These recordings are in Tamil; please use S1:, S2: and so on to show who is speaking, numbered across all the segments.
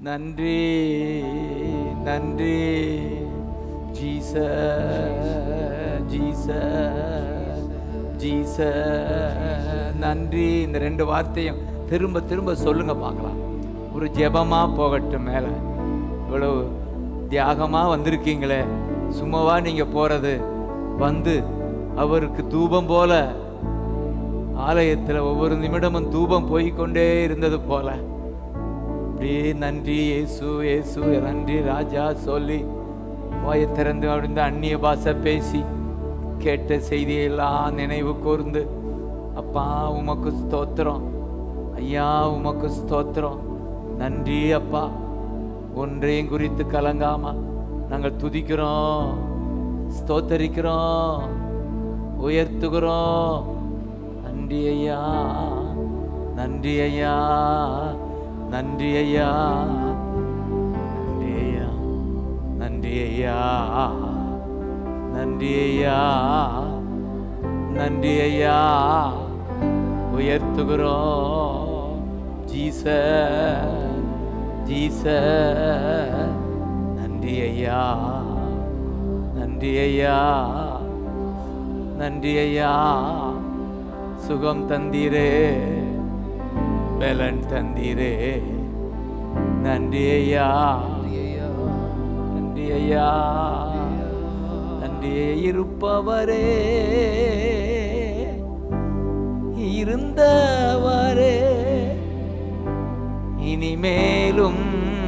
S1: நன்றி நன்றி ஜீச ஜீச ஜீச நன்றி இந்த ரெண்டு வார்த்தையும் திரும்ப திரும்ப சொல்லுங்க பார்க்கலாம் ஒரு ஜெபமா போகட்டும் மேல இவ்வளவு தியாகமா வந்திருக்கீங்களே சும்மாவா நீங்க போறது வந்து அவருக்கு தூபம் போல ஆலயத்தில் ஒவ்வொரு நிமிடமும் தூபம் போய்க்கொண்டே இருந்தது போல அப்படியே நன்றி இயேசு இயேசு நன்றி ராஜா சொல்லி வாயை திறந்து அப்படிந்த அந்நிய பாஷை பேசி கேட்ட செய்தியெல்லாம் நினைவு கூர்ந்து அப்பா உமக்கு ஸ்தோத்திரம் ஐயா உமக்கு ஸ்தோத்திரம் நன்றி அப்பா ஒன்றையும் குறித்து கலங்காம நாங்கள் துதிக்கிறோம் ஸ்தோத்தரிக்கிறோம் உயர்த்துகிறோம் நன்றி ஐயா நன்றி ஐயா நன்றி ஐயா நன்றி ஐயா நன்றி ஐயா நன்றி ஐயா நன்றி ஐயா உயர்த்துகிறோம் ஜீச ஜீச நன்றி ஐயா நன்றி ஐயா நன்றி ஐயா சுகம் தந்தீரே பலன் தந்தீரே நன்றி ஐயா நன்றி ஐயா நன்றி இருப்பவரே இருந்தவரே இனிமேலும்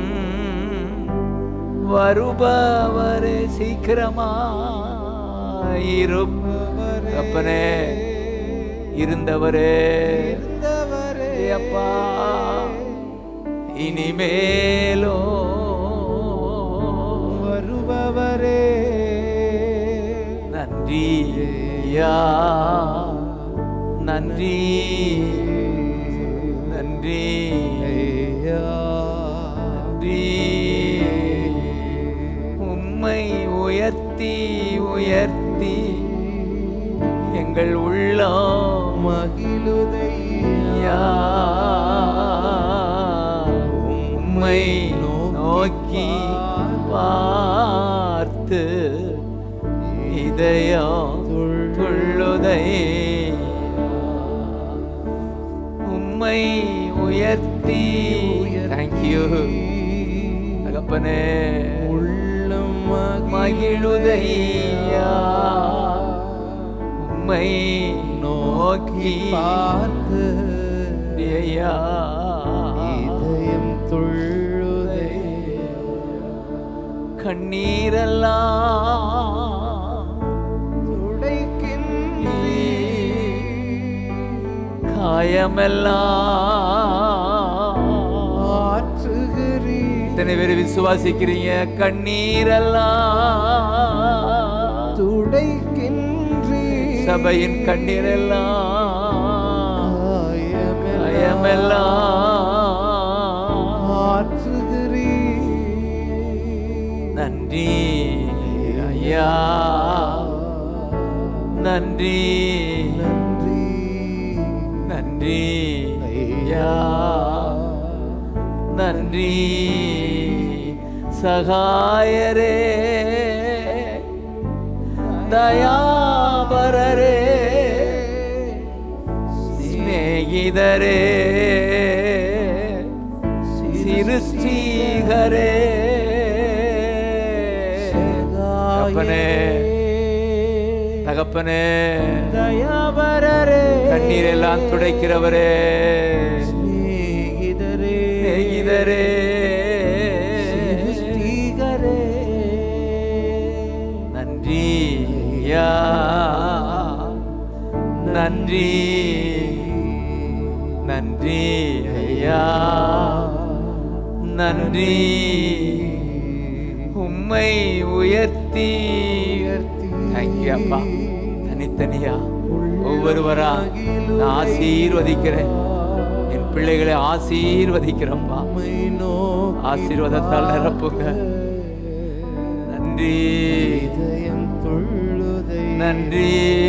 S1: வருபவரே சீக்கிரமா இருப்பவரே இருந்தவரே ஏ அப்பா இனிமேலோ
S2: வருபவரே
S1: நன்றி யா நன்றி நன்றி
S2: ஐயா
S1: நன்றி உம்மை உயர்த்தி உயர்த்தி எங்கள் உள்ளம்
S2: மகிழுதையா
S1: யா உம்மை நோக்கி பார்த்து இதயம் துள்ளுதை உம்மை உயர்த்தி தேங்க்யூ தகப்பனே
S2: உள்ளம்
S1: மகிழுதையா உம்மை நோக்கி
S2: பார்த்து
S1: ஐயா
S2: இதயம் துள்ளுதை
S1: கண்ணீரெல்லாம்
S2: துடைக்கின்றீ
S1: காயமெல்லாம்
S2: ஆற்றுகிறீ
S1: இத்தனை பேர் விசுவாசிக்கிறீங்க கண்ணீரெல்லாம்
S2: துடைக்கின்றீ
S1: சபையின் கண்ணீரெல்லாம் காயமெல்லாம்
S2: ஆற்றுகிறீ
S1: நன்றி ஐயா நன்றி
S2: நன்றி
S1: நன்றி ஐயா நன்றி சகாயரே தயாபரரே சிநேகிதரே சிருஷ்டிகரே தகப்பனே தகப்பனே
S2: தயாபரரே
S1: கண்ணீரெல்லாம் துடைக்கிறவரே
S2: சிநேகிதரே
S1: சிநேகிதரே
S2: சிருஷ்டிகரே
S1: நன்றி ஐயா நன்றி நன்றி ஐயா நன்றி உம்மை உயர்த்தி தேங்க்யூ அப்பா தனித்தனியா ஒவ்வொருவரா நான் ஆசீர்வதிக்கிறேன் என் பிள்ளைகளை ஆசீர்வதிக்கிறப்பா
S2: உம்மை நோக்கி
S1: ஆசீர்வாதத்தால் நிரப்புங்க நன்றி
S2: இதயம் துள்ளுதை
S1: நன்றி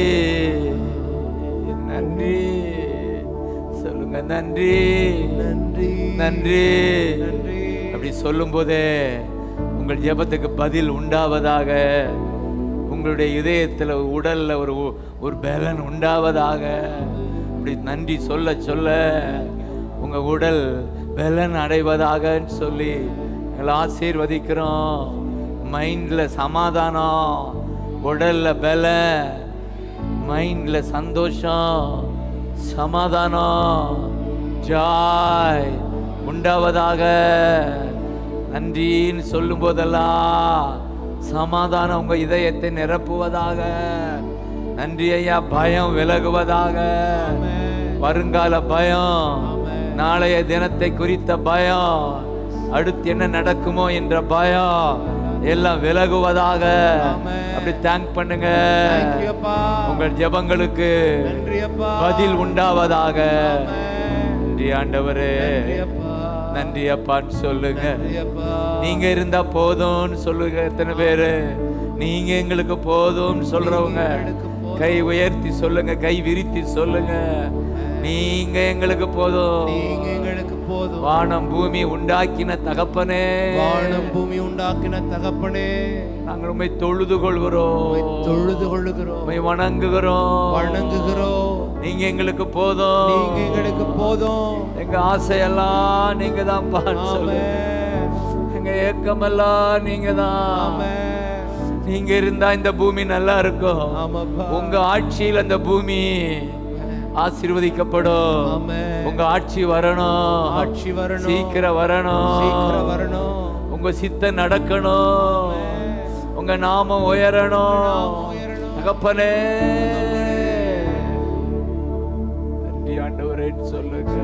S1: நன்றி சொல்லுங்க நன்றி
S2: நன்றி
S1: நன்றி
S2: நன்றி
S1: அப்படி சொல்லும்போதே உங்கள் ஜெபத்துக்கு பதில் உண்டாவதாக உங்களுடைய இதயத்தில் உடல்ல ஒரு ஒரு பலன் உண்டாவதாக அப்படி நன்றி சொல்ல சொல்ல உங்க உடல் பலன் அடைவதாகன்னு சொல்லி எங்களை ஆசீர்வதிக்கிறோம் மைண்ட்ல சமாதானம் உடல்ல பலம் மைண்ட்ல சந்தோஷம் சமாதானம் ஜாய் உண்டாவதாக நன்றின்னு சொல்லும் போதெல்லாம் சமாதானம் உங்க இதயத்தை நிரப்புவதாக நன்றி ஐயா பயம் விலகுவதாக வருங்கால பயம் நாளைய தினத்தை குறித்த பயம் அடுத்து என்ன நடக்குமோ என்ற பயம் எல்லாம் விலகுவதாக அப்படி தேங்க் பண்ணுங்க
S2: Thank you, அப்பா.
S1: உங்கள் ஜெபங்களுக்கு
S2: நன்றி அப்பா
S1: பதில் உண்டாவதாக
S2: ஆமென்.
S1: நன்றி ஆண்டவரே
S2: நன்றி அப்பா
S1: நன்றி அப்பான்னு சொல்லுங்க
S2: நன்றி அப்பா
S1: நீங்க இருந்தா போதும்னு சொல்லுங்க எத்தனை பேரு நீங்க எங்களுக்கு போதும்னு சொல்றவங்க
S2: எங்களுக்கு போதும்.
S1: கை உயர்த்தி சொல்லுங்க கை விரித்தி சொல்லுங்க நீங்க எங்களுக்கு போதும்
S2: நீங்க எங்களுக்கு போதும்
S1: வானம் பூமி உண்டாக்கின தகப்பனே
S2: வானம் பூமி உண்டாக்கின தகப்பனே
S1: நாங்கள் உண்மை தொழுது கொள்கிறோம்
S2: உம்மை தொழுது கொள்ளுகிறோம்
S1: உம்மை வணங்குகிறோம்
S2: வணங்குகிறோம்
S1: நீங்க எங்களுக்கு போதும்
S2: நீங்க எங்களுக்கு போதும்
S1: எங்க ஆசையெல்லாம் நீங்க தான் சொல்லுங்க
S2: ஆமென்.
S1: எங்க ஏக்கமெல்லாம் நீங்க தான்
S2: ஆமென்.
S1: நீங்க இருந்தா இந்த பூமி நல்லா இருக்கும்
S2: ஆமாப்பா.
S1: உங்க ஆட்சியில் அந்த பூமி ஆசீர்வதிக்கப்படும்
S2: ஆமென்.
S1: உங்க ஆட்சி வரணும்
S2: ஆட்சி வரணும்.
S1: சீக்கிரம் வரணும்
S2: சீக்கிரம் வரணும்
S1: உங்க சித்த நடக்கணும் உங்க நாமம் உயரணும்
S2: உயரணும்.
S1: தகப்பனே நன்றி ஆண்டவரே சொல்லுங்க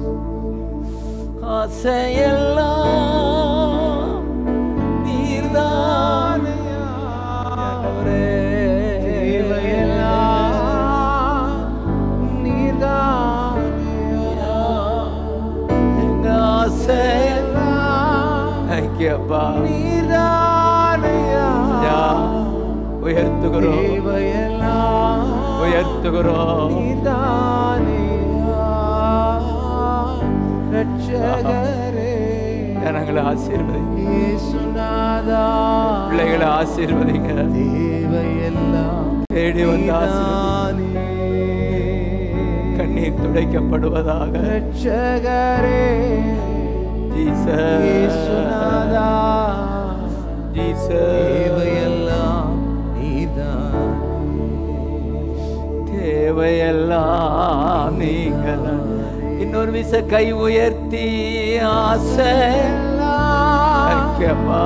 S1: ஆசையெல்லாம் நீர்தான் ஆண்டவரே எங்க ஆசையெல்லாம் Thank you, அப்பா ஐயா, உயர்த்துகிறோம் உயர்த்துகிறோம் ஜனங்களை ஆசீர்வதிங்க பிள்ளைகளை ஆசீர்வதிங்க தேடி வந்து ஆசீர்வதிங்க கண்ணீர் துடைக்கப்படுவதாக ஜீசஸ் ஜீசஸ் தேவையெல்லாம் நீங்கள் இன்னொரு விச கை உயர்த்தி ஆசை ஐக்கியமா.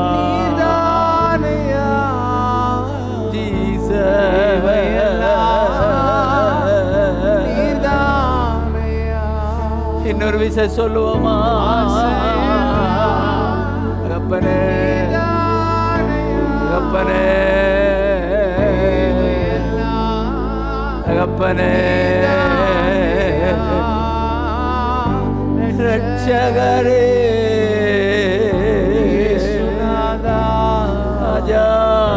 S1: ஜீசஸ். இன்னொரு விச சொல்லுவோமா தகப்பனே தகப்பனே தகப்பனே ரட்சகரே ராஜா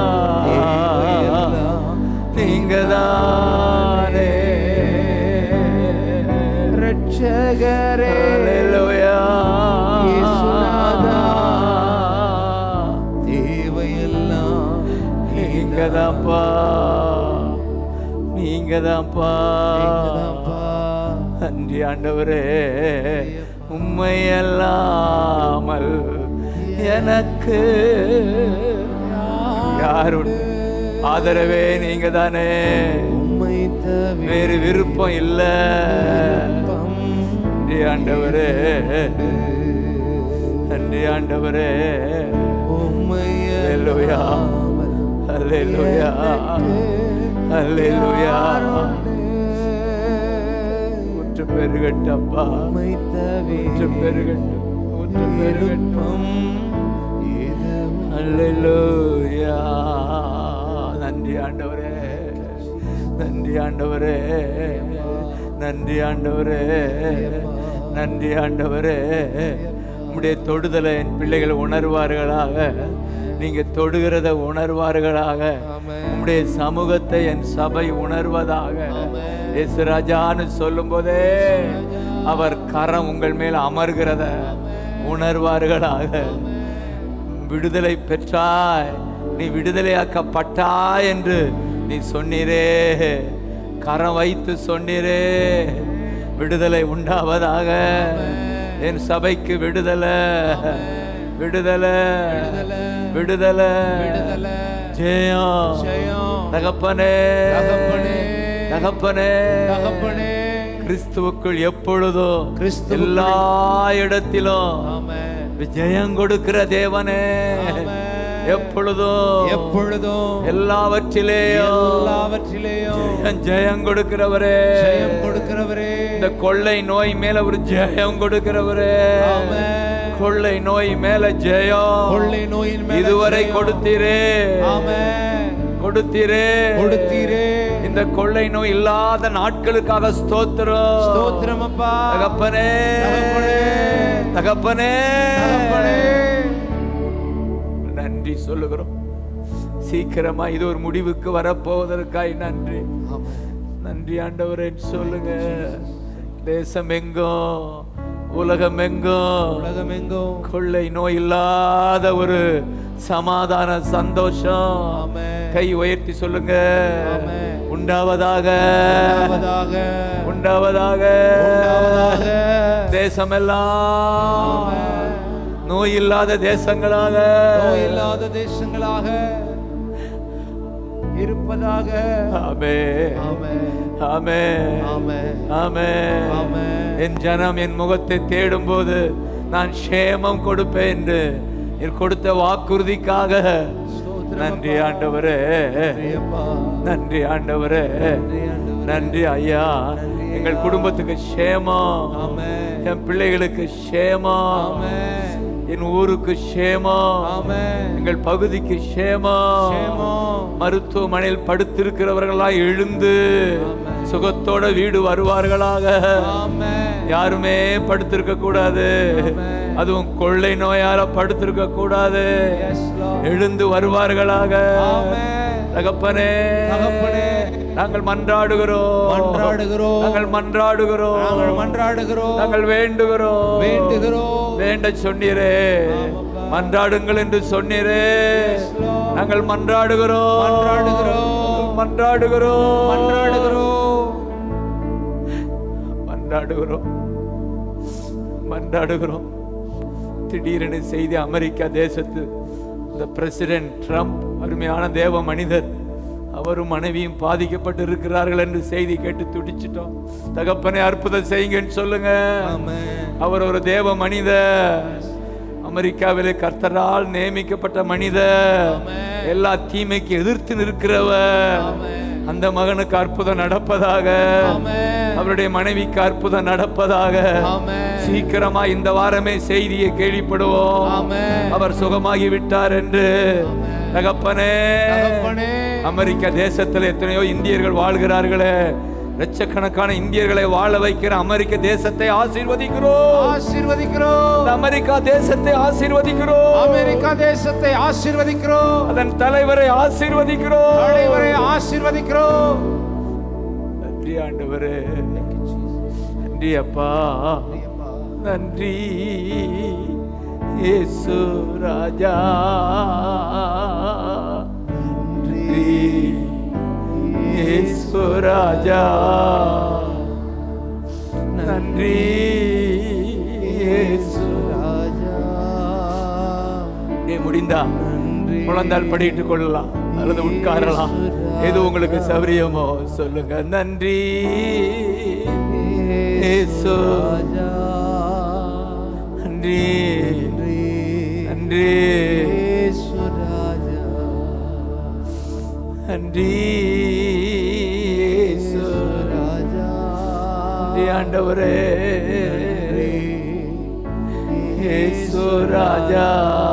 S1: நீங்க தானே
S2: ரட்சகரே
S1: Hallelujah.
S2: இயேசுநாதா. தேவையெல்லாம்
S1: நீங்கதான்ப்பா நீங்கதான்ப்பா
S2: நீங்கதான்ப்பா.
S1: நன்றி ஆண்டவரே உம்மை அல்லாமல் எனக்கு யாருண்டு ஆதரவே நீங்க தானே
S2: உம்மை தவிர
S1: வேறு விருப்பம் இல்ல நன்றி ஆண்டவரே நன்றி ஆண்டவரே
S2: உம்மை
S1: Hallelujah. Hallelujah. Hallelujah. ஊற்று பெருகட்டப்பா
S2: உம்மை
S1: ஊற்று
S2: தவிர
S1: பெருகட்டும் ஊற்று பெருகட்டும்
S2: எதுவும்
S1: அல்லேலூயா நன்றி ஆண்டவரே நன்றி ஆண்டவரே நன்றி ஆண்டவரே நன்றி ஆண்டவரே உம்முடைய தொடுதலை என் பிள்ளைகள் உணர்வார்களாக நீங்க தொடுகிறத உணர்வார்களாக
S2: ஆமென்.
S1: உம்முடைய சமூகத்தை என் சபை உணர்வதாக இயேசு ராஜான்னு சொல்லும் போதே அவர் கரம் உங்கள் மேல் அமர்கிறத உணர்வார்களாக விடுதலை பெற்றாய் நீ விடுதலையாக்கப்பட்டாய் என்று நீ சொன்னீரே கரம் வைத்து சொன்னீரே விடுதலை உண்டாவதாக என் சபைக்கு விடுதலை விடுதலை விடுதலை
S2: விடுதலை.
S1: ஜெயம்
S2: ஜெயம்.
S1: தகப்பனே
S2: தகப்பனே.
S1: தகப்பனே
S2: தகப்பனே
S1: கிறிஸ்துவுக்குள் எப்பொழுதும்
S2: கிறிஸ்துவுக்குள்
S1: எல்லா இடத்திலும்
S2: ஆமென்
S1: ஜெயம் கொடுக்கிற தேவனே
S2: ஆமென்.
S1: எப்பொழுதும்
S2: எப்பொழுதும்
S1: எல்லாவற்றிலேயும்
S2: எல்லாவற்றிலேயும்
S1: ஜெயம் ஜெயம் கொடுக்கிறவரே
S2: ஜெயம் கொடுக்கிறவரே
S1: இந்த கொள்ளை நோய் மேல ஒரு ஜெயம் கொடுக்கிறவரே
S2: ஆமென்.
S1: கொள்ளை நோய் மேல ஜெயம்
S2: கொள்ளை நோயின் மேல
S1: இதுவரை
S2: ஜெயம்.
S1: கொடுத்தீரே
S2: ஆமென்
S1: கொடுத்தீரே
S2: கொடுத்தீரே
S1: இந்த கொள்ளை நோய் இல்லாத நாட்களுக்காக ஸ்தோத்திரம்
S2: ஸ்தோத்திரம் அப்பா
S1: தகப்பனே
S2: தகப்பனே.
S1: தகப்பனே
S2: தகப்பனே
S1: நன்றி சொல்லுகிறோம் சீக்கிரமா இது ஒரு முடிவுக்கு வரப்போவதற்காய் நன்றி
S2: ஆமென்.
S1: நன்றி ஆண்டவரே சொல்லுங்க தேசம் எங்கும் உலகம் எங்கும்
S2: உலகமெங்கும்
S1: கொள்ளை நோய் இல்லாத ஒரு சமாதான சந்தோஷம்
S2: ஆமென்.
S1: கை உயர்த்தி சொல்லுங்க
S2: ஆமென்.
S1: உண்டாவதாக
S2: உண்டாவதாக
S1: உண்டாவதாக
S2: உண்டாவதாக.
S1: தேசமெல்லாம்
S2: ஆமென்.
S1: நோய் இல்லாத தேசங்களாக
S2: நோய் இல்லாத தேசங்களாக இருப்பதாக
S1: ஆமே
S2: ஆமென்.
S1: ஆமே
S2: ஆமென்.
S1: ஆமே
S2: ஆமென்.
S1: என் ஜனம் என் முகத்தை தேடும் போது நான் க்ஷேமம் கொடுப்பேன் என்று நீர் கொடுத்த வாக்குறுதிக்காக
S2: ஸ்தோத்திரம்
S1: நன்றி
S2: அப்பா.
S1: ஆண்டவரே
S2: நன்றி அப்பா.
S1: நன்றி ஆண்டவரே
S2: நன்றி ஆண்டவரே.
S1: நன்றி ஐயா
S2: நன்றி
S1: எங்கள்
S2: ஐயா.
S1: குடும்பத்துக்கு க்ஷேமம்
S2: ஆமென்.
S1: என் பிள்ளைகளுக்கு க்ஷேமம்
S2: ஆமென்.
S1: என் ஊருக்கு க்ஷேமம்
S2: ஆமென்.
S1: எங்கள் பகுதிக்கு க்ஷேமம்
S2: க்ஷேமம்.
S1: மருத்துவமனையில் படுத்திருக்கிறவர்களாய் எழுந்து
S2: ஆமென்.
S1: சுகத்தோட வீடு வருவார்களாக
S2: ஆமென்.
S1: யாருமே படுத்திருக்க கூடாது
S2: ஆமென்.
S1: அதுவும் கொள்ளை நோயால படுத்திருக்க கூடாது
S2: Yes, Lord.
S1: எழுந்து வருவார்களாக
S2: ஆமென்.
S1: தகப்பனே
S2: தகப்பனே.
S1: நாங்கள் மன்றாடுகிறோம்
S2: மன்றாடுகிறோம்.
S1: நாங்கள் மன்றாடுகிறோம்
S2: நாங்கள் மன்றாடுகிறோம்
S1: நாங்கள் வேண்டுகிறோம்
S2: வேண்டுகிறோம்
S1: வேண்ட சொன்னீரே
S2: ஆமாப்பா.
S1: மன்றாடுங்கள் என்று சொன்னீரே
S2: Yes, Lord.
S1: நாங்கள் மன்றாடுகிறோம்
S2: மன்றாடுகிறோம்.
S1: மன்றாடுகிறோம்
S2: மன்றாடுகிறோம்
S1: மன்றாடுகிறோம் மன்றாடுகிறோம் திடீரென செய்தி அமெரிக்கா தேசத்து இந்த பிரசிடென்ட் ட்ரம்ப் அருமையான தேவ மனிதர் அவரும் மனைவியும் பாதிக்கப்பட்டு இருக்கிறார்கள் என்று செய்தி கேட்டு துடிச்சிட்டோம் தகப்பனே அற்புதம் செய்யுங்கன்னு சொல்லுங்க
S2: ஆமென்.
S1: அவர் ஒரு தேவ மனிதர் அமெரிக்காவிலே கர்த்தரால் நியமிக்கப்பட்ட மனிதர்
S2: ஆமென்.
S1: எல்லா தீமைக்கு எதிர்த்து நிற்கிறவர்
S2: ஆமென்.
S1: அந்த மகனுக்கு அற்புதம் நடப்பதாக
S2: ஆமென்.
S1: அவருடைய மனைவிக்கு அற்புதம் நடப்பதாக
S2: ஆமென்.
S1: சீக்கிரமா இந்த வாரமே செய்தியை கேள்விப்படுவோம்
S2: ஆமென்.
S1: அவர் சுகமாகி விட்டார் என்று தகப்பனே
S2: தகப்பனே.
S1: அமெரிக்க தேசத்தில் எத்தனையோ இந்தியர்கள் வாழ்கிறார்களே லட்சக்கணக்கான இந்தியர்களை வாழ வைக்கிற அமெரிக்க தேசத்தை ஆசீர்வதிக்கிறோம்
S2: ஆசீர்வதிக்கிறோம்
S1: இந்த அமெரிக்கா தேசத்தை ஆசீர்வதிக்கிறோம்
S2: அமெரிக்கா தேசத்தை ஆசீர்வதிக்கிறோம்
S1: அதன் தலைவரை ஆசீர்வதிக்கிறோம்
S2: தலைவரை ஆசீர்வதிக்கிறோம்
S1: நன்றி ஆண்டவரே நன்றி அப்பா நன்றி இயேசு ராஜா நன்றி இயேசு ராஜா நன்றி இயேசு
S2: ராஜா
S1: நீ முடிந்தா
S2: நன்றி.
S1: முழந்தால் படிட்டுக் கொள்ளலாம் அல்லது உட்காரலாம் எது உங்களுக்கு சௌரியமோ சொல்லுங்க நன்றி இயேசு
S2: ராஜா
S1: நன்றி நன்றி
S2: இயேசு ராஜா
S1: நன்றி இயேசு
S2: ராஜா
S1: நன்றி ஆண்டவரே இயேசு ராஜா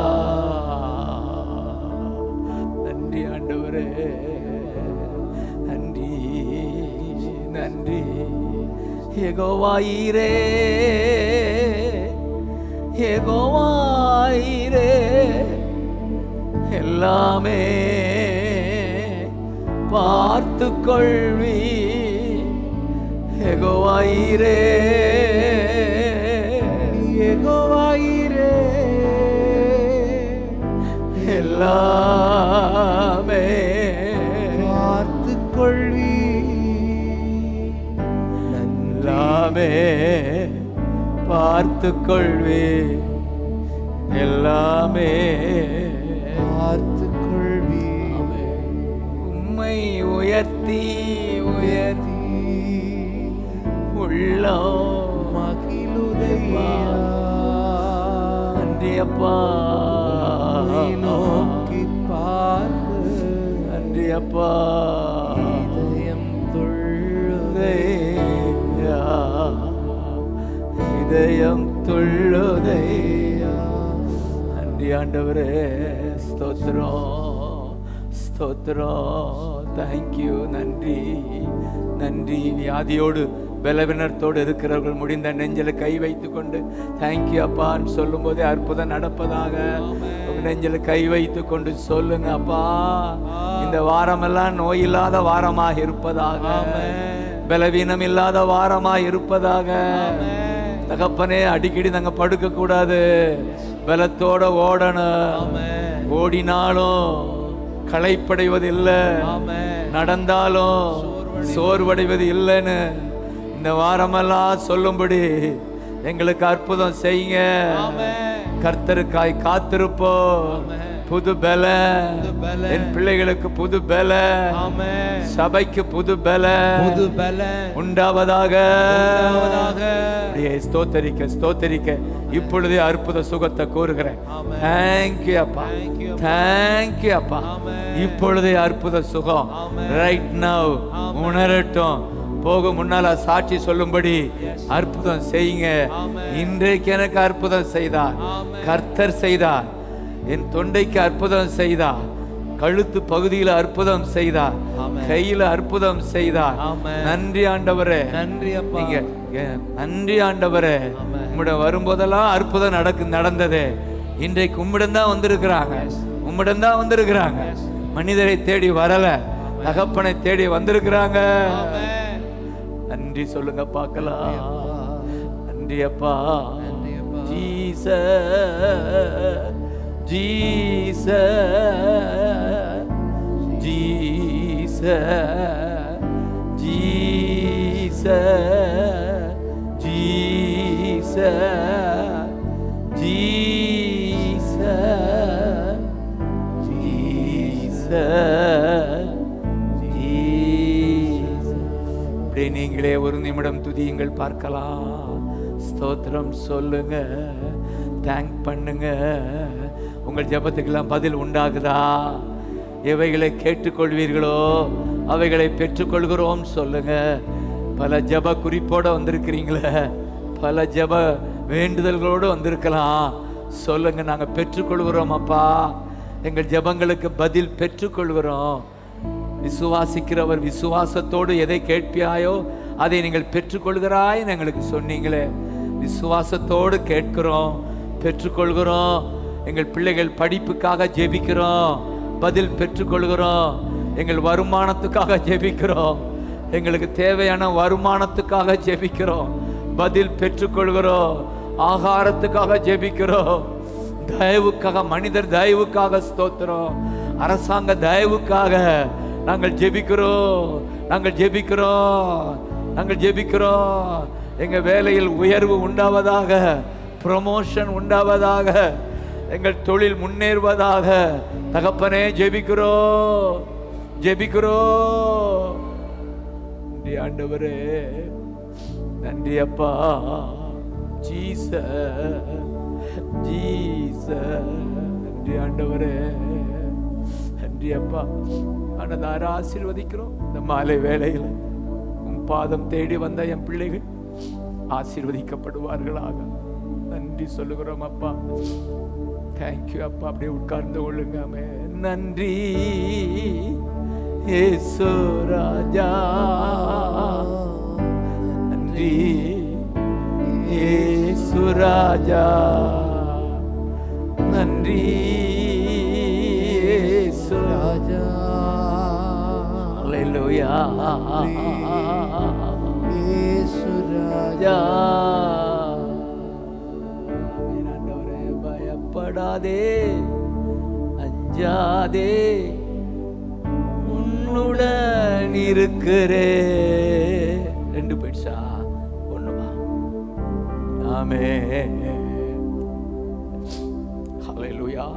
S1: நன்றி ஆண்டவரே நன்றி நன்றி எகோவாயிரே எகோவாயிரே எல்லாமே பார்த்து கொள்வி எகோவாயிரே
S2: யெகோவாயிரே
S1: பார்த்து கொள்வே எல்லாமே
S2: பார்த்து கொள்வி
S1: உம்மை உயர்த்தி உயர்த்தி உள்ளம்
S2: மகிழுதையா
S1: நன்றி அப்பா
S2: உம்மை நோக்கி பார்த்து
S1: நன்றி அப்பா
S2: இதயம் துள்ளுதே
S1: துள்ளுதையா. இதயம் துள்ளுதையா நன்றி ஆண்டவரே ஸ்தோத்திரம் ஸ்தோத்திரம் தேங்க்யூ நன்றி நன்றி வியாதியோடு பலவினத்தோடு இருக்கிறவர்கள் முடிந்த நெஞ்சில கை வைத்து கொண்டு தேங்க்யூ அப்பான்னு சொல்லும் போதே அற்புதம் நடப்பதாக உங்க நெஞ்சில கை வைத்து கொண்டு சொல்லுங்க அப்பா இந்த வாரமெல்லாம் நோய் இல்லாத வாரமாக இருப்பதாக பலவீனம் இல்லாத வாரமாக இருப்பதாக தகப்பனே அடிக்கடி நாங்க படுக்க கூடாது பலத்தோட ஓடணும் ஓடினாலும் களைப்படைவது இல்லை நடந்தாலும் சோர்வடைவது இல்லைன்னு இந்த வாரமெல்லாம் சொல்லும்படி எங்களுக்கு அற்புதம் செய்யுங்க கர்த்தருக்காய் காத்திருப்போம் புது பல என் பிள்ளைகளுக்கு புது பல சபைக்கு புது பல
S2: புது பல
S1: உண்டாவதாக
S2: உண்டாவதாக.
S1: அப்படியே ஸ்தோத்தரிக்க ஸ்தோத்தரிக்க இப்பொழுதே அற்புத சுகத்தை கூறுகிறேன் தேங்க்யூ அப்பா
S2: Thank you,
S1: தேங்க்யூ அப்பா இப்பொழுதே அற்புத சுகம் ரைட் நவ் உணரட்டும் போக முன்னால சாட்சி சொல்லும்படி அற்புதம் செய்யுங்க இன்றைக்கு எனக்கு அற்புதம் செய்தார் கர்த்தர் செய்தார் என் தொண்டைக்கு அற்புதம் செய்தார் கழுத்து பகுதியில் அற்புதம் செய்தார் கையில அற்புதம் செய்தார்
S2: ஆமென்.
S1: நன்றி ஆண்டவரே
S2: நன்றி அப்பா
S1: நீங்க ஏ- நன்றி ஆண்டவரே உம்மிடம் வரும்போதெல்லாம் அற்புதம் நடக்கு நடந்ததே இன்றைக்கு உம்மிடம் தான் வந்திருக்கிறாங்க உம்மிடம் தான் வந்திருக்கிறாங்க மனிதரை தேடி வரல தகப்பனை தேடி வந்திருக்கிறாங்க நன்றி சொல்லுங்க பார்க்கலாம் நன்றி அப்பா
S2: நன்றி அப்பா.
S1: ஜீச ஜீச ஜீச ஜீச ஜீச ஜீச ஜீச ஜீச அப்படியே நீங்களே ஒரு நிமிடம் துதியுங்கள் பார்க்கலாம் ஸ்தோத்திரம் சொல்லுங்க தேங்க் பண்ணுங்க உங்கள் ஜெபத்துக்கெல்லாம் பதில் உண்டாகுதா எவைகளை கேட்டுக்கொள்வீர்களோ அவைகளை பெற்றுக்கொள்கிறோம் சொல்லுங்க பல ஜெப குறிப்போட வந்திருக்கிறீங்களே பல ஜெப வேண்டுதல்களோடு வந்திருக்கலாம் சொல்லுங்க நாங்க பெற்றுக்கொள்கிறோம் அப்பா எங்கள் ஜெபங்களுக்கு பதில் பெற்றுக்கொள்கிறோம் விசுவாசிக்கிறவர் விசுவாசத்தோடு எதை கேட்பியாயோ அதை நீங்கள் பெற்றுக்கொள்கிறாய் எங்களுக்கு சொன்னீங்களே விசுவாசத்தோடு கேட்கிறோம் பெற்றுக்கொள்கிறோம் எங்கள் பிள்ளைகள் படிப்புக்காக ஜெபிக்கிறோம் பதில் பெற்றுக்கொள்கிறோம் எங்கள் வருமானத்துக்காக ஜெபிக்கிறோம் எங்களுக்கு தேவையான வருமானத்துக்காக ஜெபிக்கிறோம் பதில் பெற்றுக்கொள்கிறோம் ஆகாரத்துக்காக ஜெபிக்கிறோம் தயவுக்காக மனிதர் தயவுக்காக ஸ்தோத்திரம் அரசாங்க தயவுக்காக நாங்கள் ஜெபிக்கிறோம் நாங்கள் ஜெபிக்கிறோம் நாங்கள் ஜெபிக்கிறோம் எங்க வேலையில் உயர்வு உண்டாவதாக ப்ரமோஷன் உண்டாவதாக எங்கள் தொழில் முன்னேறுவதாக தகப்பனே ஜெபிக்கிறோம் ஜெபிக்கிறோம் நன்றி ஆண்டவரே நன்றி அப்பா ஜீச ஜீச நன்றி ஆண்டவரே நன்றி அப்பா ஆனதார ஆசீர்வதிக்கிறோம் இந்த மாலை வேளையில் உன் பாதம் தேடி வந்த என் பிள்ளைகள் ஆசீர்வதிக்கப்படுவார்களாக நன்றி சொல்லுகிறோம் அப்பா தேங்க்யூ அப்பா அப்படியே உட்கார்ந்து கொள்ளுங்க ஆமே நன்றி ஏசு ராஜா நன்றி ஏசு ராஜா நன்றி ஏசு
S2: ராஜா
S1: அல்லேலூயா
S2: இயேசு ராஜா
S1: ராஜா ஆண்டவரே, பயப்படாதே அஞ்சாதே உன்னுடன் இருக்கிறே ரெண்டு போயிடுச்சா ஒண்ணுமா ஆமே ஹalleluya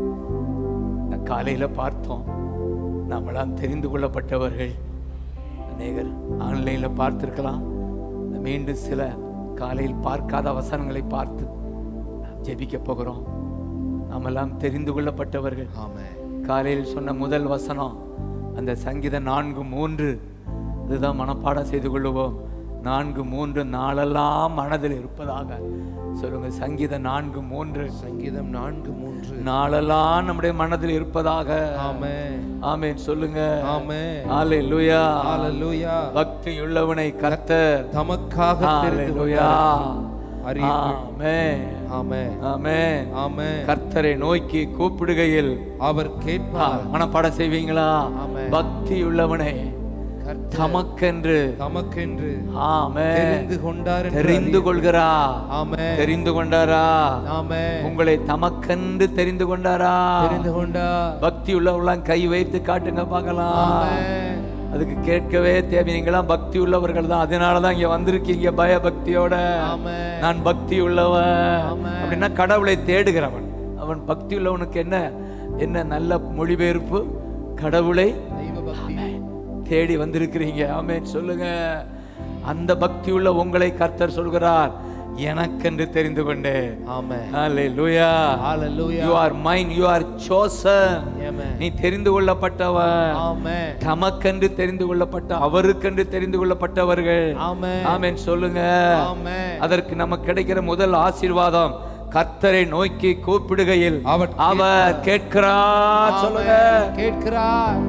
S1: நான் காலையில பார்த்தோம் நம்மளாம் தெரிந்து கொள்ளப்பட்டவர்கள் அநேகர் ஆன்லைன்ல பார்த்திருக்கலாம் மீண்டும் சில காலையில் பார்க்காத வசனங்களை பார்த்து நாம் ஜெபிக்க போகிறோம் நாமெல்லாம் தெரிந்து கொள்ளப்பட்டவர்கள்
S2: ஆமென்
S1: காலையில் சொன்ன முதல் வசனம் அந்த சங்கீதம் நான்கு மூன்று இதுதான் மனப்பாடம் செய்து கொள்ளுவோம் நான்கு மூன்று நாளெல்லாம் மனதில் இருப்பதாக சொல்லுங்க சங்கீதம் நான்கு மூன்று
S2: சங்கீதம் நான்கு மூன்று
S1: நாளெல்லாம் நம்முடைய மனதில் இருப்பதாக
S2: ஆமென்
S1: ஆமென் சொல்லுங்க
S2: ஆமென்
S1: ஹalleluya
S2: ஹalleluya
S1: பக்தி உள்ளவனை கர்த்தர்
S2: தமக்காக தெரிந்து
S1: ஹalleluya
S2: கொண்டார் அறியுங்கள்.
S1: ஆமென்
S2: ஆமென்
S1: ஆமென்
S2: ஆமென்
S1: கர்த்தரை நோக்கி கூப்பிடுகையில்
S2: அவர் கேட்பார்
S1: மனப்பாடம் செய்வீங்களா
S2: ஆமென்.
S1: பக்தி உள்ளவனே
S2: கர்த்தர்
S1: தமக்கென்று
S2: தமக்கென்று
S1: ஆமே
S2: தெரிந்து கொண்டார் என்று
S1: தெரிந்து
S2: அறியுங்கள்.
S1: கொள்கிறா
S2: ஆமென்
S1: தெரிந்து கொண்டாரா
S2: ஆமென்
S1: உங்களை தமக்கென்று தெரிந்து கொண்டாரா
S2: தெரிந்து கொண்டார்
S1: பக்தி உள்ளவங்களாம் கை வைத்து காட்டுங்க பார்க்கலாம்
S2: ஆமென்
S1: அதுக்கு கேட்கவே தேவை நீங்களாம் பக்தி உள்ளவர்கள் தான் அதனால தான் இங்க வந்திருக்கீங்க பயபக்தியோட
S2: ஆமென்
S1: நான் பக்தி உள்ளவன்
S2: ஆமென்.
S1: அப்படின்னா கடவுளை தேடுகிறவன் அவன் பக்தி உள்ளவனுக்கு என்ன என்ன நல்ல மொழிபெயர்ப்பு கடவுளை
S2: தெய்வ பக்தி
S1: தேடி வந்திருக்கிறீங்க ஆமென் சொல்லுங்க அந்த பக்தி உள்ள உங்களை கர்த்தர் சொல்கிறார் எனக்கென்று தெரிந்து கொண்டேன்
S2: ஆமென்
S1: ஹalleluya
S2: ஹalleluya
S1: you are mine you are chosen
S2: ஆமென்
S1: நீ தெரிந்து கொள்ளப்பட்டவன்
S2: ஆமென்
S1: தமக்கென்று தெரிந்து கொள்ளப்பட்ட அவருக்கென்று தெரிந்து கொள்ளப்பட்டவர்கள்
S2: ஆமென்
S1: ஆமென் சொல்லுங்க
S2: ஆமென்
S1: அதற்கு நமக்கு கிடைக்கிற முதல் ஆசீர்வாதம் கர்த்தரை நோக்கி கூப்பிடுகையில்
S2: அவர்
S1: அவர் கேட்கிறார் சொல்லுங்க
S2: ஆமென். கேட்கிறார்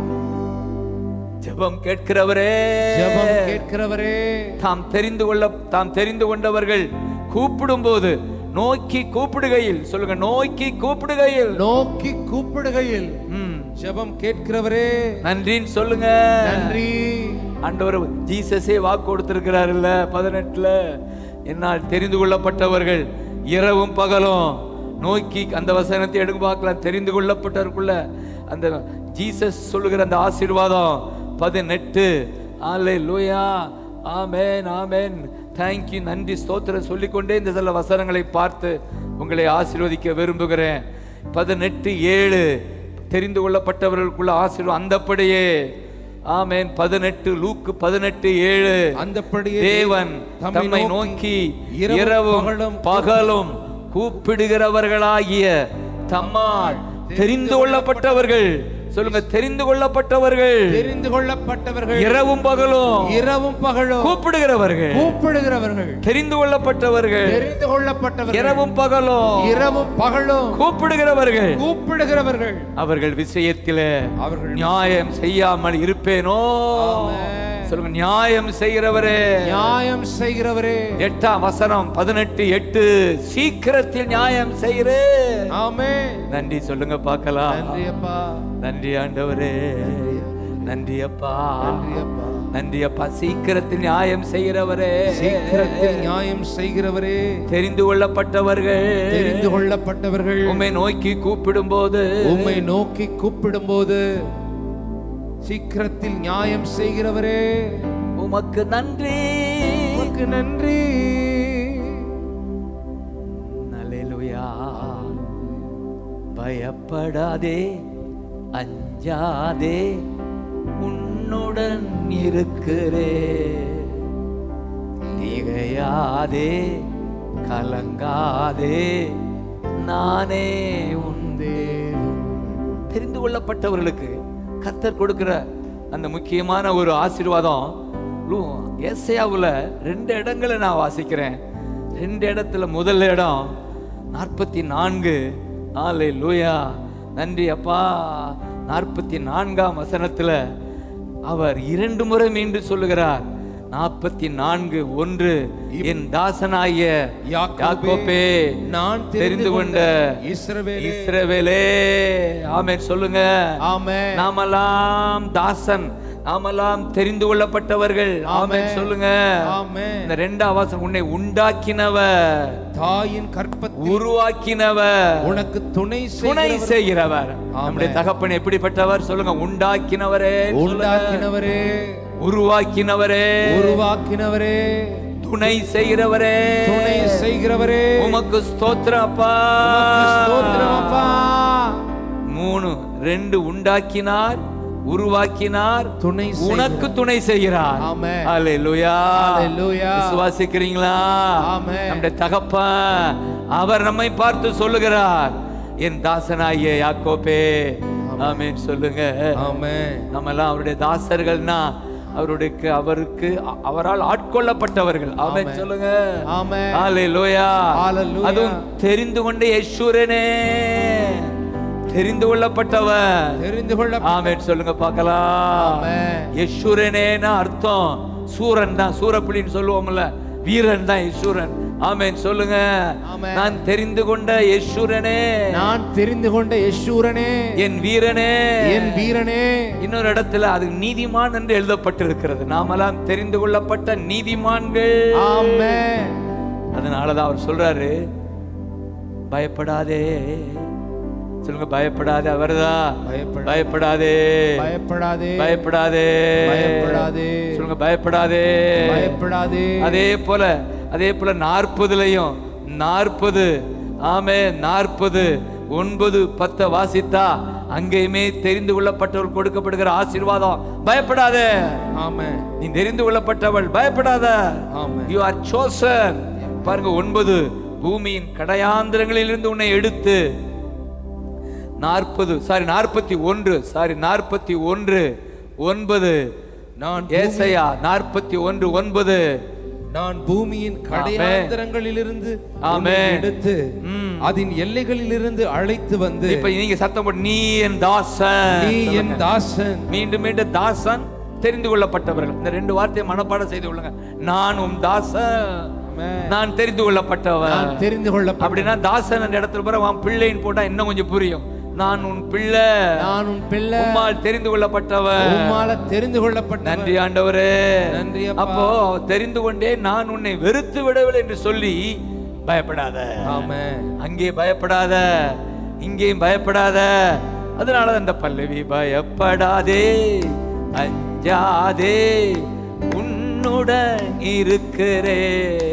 S1: ஜெபம் கேட்கிறவரே
S2: ஜெபம் கேட்கிறவரே
S1: தாம் தெரிந்து கொள்ள தாம் தெரிந்து கொண்டவர்கள் கூப்பிடும்போது நோக்கி கூப்பிடுகையில் சொல்லுங்க நோக்கி கூப்பிடுகையில்
S2: நோக்கி கூப்பிடுகையில்
S1: ம்,
S2: ஜெபம் கேட்கிறவரே
S1: நன்றின்னு சொல்லுங்க
S2: நன்றி
S1: ஆண்டவர் ஜீசஸே வாக்கு கொடுத்திருக்கிறாருல்ல பதினெட்டுல என்னால் தெரிந்து கொள்ளப்பட்டவர்கள் இரவும் பகலும் நோக்கி அந்த வசனத்தை எடுக்க பார்க்கலாம் தெரிந்து கொள்ளப்பட்டவருக்குள்ள அந்த ஜீசஸ் சொல்லுகிற அந்த ஆசீர்வாதம் பதினெட்டு ஆலே லூயா ஆமேன் ஆமேன் தேங்க்யூ நன்றி ஸ்தோத்திரம் சொல்லிக்கொண்டே இந்த சில வசனங்களை பார்த்து உங்களை ஆசீர்வதிக்க விரும்புகிறேன் பதினெட்டு ஏழு தெரிந்து கொள்ளப்பட்டவர்களுக்குள்ள ஆசீர்வாதம் அந்தப்படியே ஆமென் பதினெட்டு லூக்கு பதினெட்டு ஏழு
S2: அந்தப்படியே
S1: தேவன்
S2: தம்மை
S1: தம்மை
S2: நோக்கி
S1: நோக்கி
S2: இரவும்
S1: இரவும்
S2: பகலும்
S1: பகலும் கூப்பிடுகிறவர்களாகிய தம்மால் தெரிந்து கொள்ளப்பட்டவர்கள் சொல்லுங்க தெரிந்து கொள்ளப்பட்டவர்கள்
S2: தெரிந்து கொள்ளப்பட்டவர்கள்
S1: இரவும் பகலும்
S2: இரவும் பகலும்
S1: கூப்பிடுகிறவர்கள்
S2: கூப்பிடுகிறவர்கள்
S1: தெரிந்து கொள்ளப்பட்டவர்கள்
S2: தெரிந்து கொள்ளப்பட்டவர்கள்
S1: இரவும் பகலும்
S2: இரவும் பகலும்
S1: கூப்பிடுகிறவர்கள்
S2: கூப்பிடுகிறவர்கள்
S1: அவர்கள் விஷயத்திலே
S2: அவர்கள்
S1: நியாயம் செய்யாமல் இருப்பேனோ
S2: ஆமென்.
S1: சொல்லுங்க நியாயம் செய்கிறவரே
S2: நியாயம் செய்கிறவரே
S1: எட்டாம் வசனம் பதினெட்டு எட்டு சீக்கிரத்தில் நியாயம் செய்கிறே
S2: ஆமே
S1: நன்றி சொல்லுங்க பார்க்கலாம்
S2: நன்றி அப்பா
S1: நன்றி ஆண்டவரே நன்றி அப்பா
S2: நன்றி அப்பா
S1: நன்றி அப்பா சீக்கிரத்தில் நியாயம் செய்கிறவரே
S2: சீக்கிரத்தில் நியாயம் செய்கிறவரே
S1: தெரிந்து கொள்ளப்பட்டவர்கள்
S2: தெரிந்து கொள்ளப்பட்டவர்கள்
S1: உம்மை நோக்கி கூப்பிடும்போது
S2: உம்மை நோக்கி கூப்பிடும்போது சீக்கிரத்தில் நியாயம் செய்கிறவரே
S1: உமக்கு நன்றி
S2: உமக்கு நன்றி
S1: அல்லேலூயா பயப்படாதே அஞ்சாதே உன்னுடன் இருக்கிறே திகையாதே கலங்காதே நானே உன்
S2: தேவன்
S1: தெரிந்து கொள்ளப்பட்டவர்களுக்கு கர்த்தர் கொடுக்கிற அந்த முக்கியமான ஒரு ஆசீர்வாதம் லூ- ஏசாயாவுல ரெண்டு இடங்களை நான் வாசிக்கிறேன் ரெண்டு இடத்துல முதல் இடம் நாற்பத்தி நான்கு ஆலை லூயா நன்றி அப்பா நாற்பத்தி நான்காம் வசனத்துல அவர் இரண்டு முறை மீண்டும் சொல்லுகிறார் நாற்பத்தி நான்கு ஒன்று என் தாசனாகிய
S2: யாக்கோபே,
S1: யாக்கோபே
S2: நான்
S1: தெரிந்து கொண்ட
S2: இஸ்ரவேலே
S1: இஸ்ரவேலே ஆமென் சொல்லுங்க
S2: ஆமென்
S1: நாமெல்லாம் தாசன் நாமெல்லாம் தெரிந்து கொள்ளப்பட்டவர்கள் ஆமென் சொல்லுங்க
S2: ஆமென்
S1: இந்த ரெண்டாம் வாசம் உன்னை உண்டாக்கினவர்
S2: தாயின் கற்பத்தில்
S1: உருவாக்கினவர்
S2: உனக்கு துணை
S1: துணை
S2: செய்கிறவர்.
S1: செய்கிறவர் நம்முடைய தகப்பன் எப்படிப்பட்டவர் சொல்லுங்க உண்டாக்கினவரே சொல்லுங்க.
S2: உண்டாக்கினவரே
S1: உருவாக்கினவரே
S2: உருவாக்கினவரே
S1: துணை செய்கிறவரே
S2: துணை செய்கிறவரே
S1: உமக்கு ஸ்தோத்திரம் அப்பா
S2: உமக்கு ஸ்தோத்திரம் அப்பா
S1: மூணு ரெண்டு உண்டாக்கினார் உருவாக்கினார்
S2: துணை
S1: உனக்கு துணை செய்கிறார்
S2: ஆமென்.
S1: அல்லேலூயா
S2: அல்லேலூயா.
S1: விசுவாசிக்கிறீங்களா
S2: ஆமென்.
S1: நம்முடைய தகப்பன் அவர் நம்மை பார்த்து சொல்லுகிறார் என் தாசனாகிய யாக்கோபே ஆமென் சொல்லுங்க
S2: ஆமென்
S1: நம்ம எல்லாம் அவருடைய தாசர்கள்னா அவருடைய அவருக்கு அவரால் ஆட்கொள்ளப்பட்டவர்கள் ஆமென்
S2: ஆமென்.
S1: சொல்லுங்க
S2: ஆமென்
S1: ஹalleluya
S2: ஹalleluya.
S1: அதுவும் தெரிந்து கொண்ட யேசூரனே தெரிந்து கொள்ளப்பட்டவன்
S2: தெரிந்து கொள்ள
S1: ஆமென் சொல்லுங்க பார்க்கலாம்
S2: ஆமென்.
S1: யேசூரனேனா அர்த்தம் சூரன் தான் சூரப்புலின்னு சொல்லுவோம்ல வீரன் தான் யேசூரன் ஆமென் சொல்லுங்க
S2: ஆமென்.
S1: நான் தெரிந்து கொண்ட யேசூரனே
S2: நான் தெரிந்து கொண்ட யசூரனே
S1: என் வீரனே
S2: என் வீரனே
S1: இன்னொரு இடத்துல அது நீதிமான் என்று எழுதப்பட்டிருக்கிறது நாமெல்லாம் தெரிந்து கொள்ளப்பட்ட நீதிமான்கள்
S2: ஆமென்
S1: அதனாலதான் அவர் சொல்றாரு பயப்படாதே சொல்லுங்க பயப்படாதே அவர்தான்
S2: பயப்பட-
S1: பயப்படாதே
S2: பயப்படாதே
S1: பயப்படாதே
S2: பயப்படாதே
S1: சொல்லுங்க பயப்படாதே
S2: பயப்படாதே
S1: அதே போல அதே போல நாற்பதுலயும் நாற்பது ஆமே நாற்பது ஒன்பது பத்தை வாசித்தா அங்கேயுமே தெரிந்து கொள்ளப்பட்டவர்கள் கொடுக்கப்படுகிற ஆசீர்வாதம் பயப்படாதே
S2: ஆமென்
S1: நீ தெரிந்து கொள்ளப்பட்டவள் பயப்படாத
S2: ஆமென்.
S1: யூ ஆர் chosen பாருங்க ஒன்பது பூமியின் கடையாந்திரங்களிலிருந்து உன்னை எடுத்து நாற்பது சாரி நாற்பத்தி ஒன்று சாரி நாற்பத்தி ஒன்று ஒன்பது
S2: நான்
S1: ஏசையா நாற்பத்தி ஒன்று ஒன்பது
S2: நான் பூமியின் கடையாந்தரங்களிலிருந்து
S1: ஆமென்.
S2: உன்னை எடுத்து
S1: ம்.
S2: அதன் எல்லைகளிலிருந்து அழைத்து வந்து
S1: இப்ப நீங்க சத்தம் போட்டு நீ என் தாசன்
S2: நீ என் தாசன்
S1: மீண்டும் மீண்டும் தாசன் தெரிந்து கொள்ளப்பட்டவர்கள் இந்த ரெண்டு வார்த்தையை மனப்பாடம் செய்து கொள்ளுங்க நான் உம் தாசன்
S2: ஆமென்.
S1: நான் தெரிந்து கொள்ளப்பட்டவன்
S2: நான் தெரிந்து கொள்ள
S1: அப்படின்னா தாசன் அந்த இடத்துல போற அவன் பிள்ளைன்னு போட்டா இன்னும் கொஞ்சம் புரியும் நான் உன் பிள்ளை
S2: நான் உன் பிள்ளை
S1: உம்மால் தெரிந்து கொள்ளப்பட்டவன்
S2: உம்மால தெரிந்து கொள்ளப்பட்ட
S1: நன்றி ஆண்டவரே
S2: நன்றி அப்பா.
S1: அப்போ தெரிந்து கொண்டே நான் உன்னை வெறுத்து விடவில்லை என்று சொல்லி பயப்படாத
S2: ஆமென்
S1: அங்கே பயப்படாத இங்கேயும் பயப்படாத அதனால அந்த பல்லவி பயப்படாதே அஞ்சாதே உன்னுடன் இருக்கிறே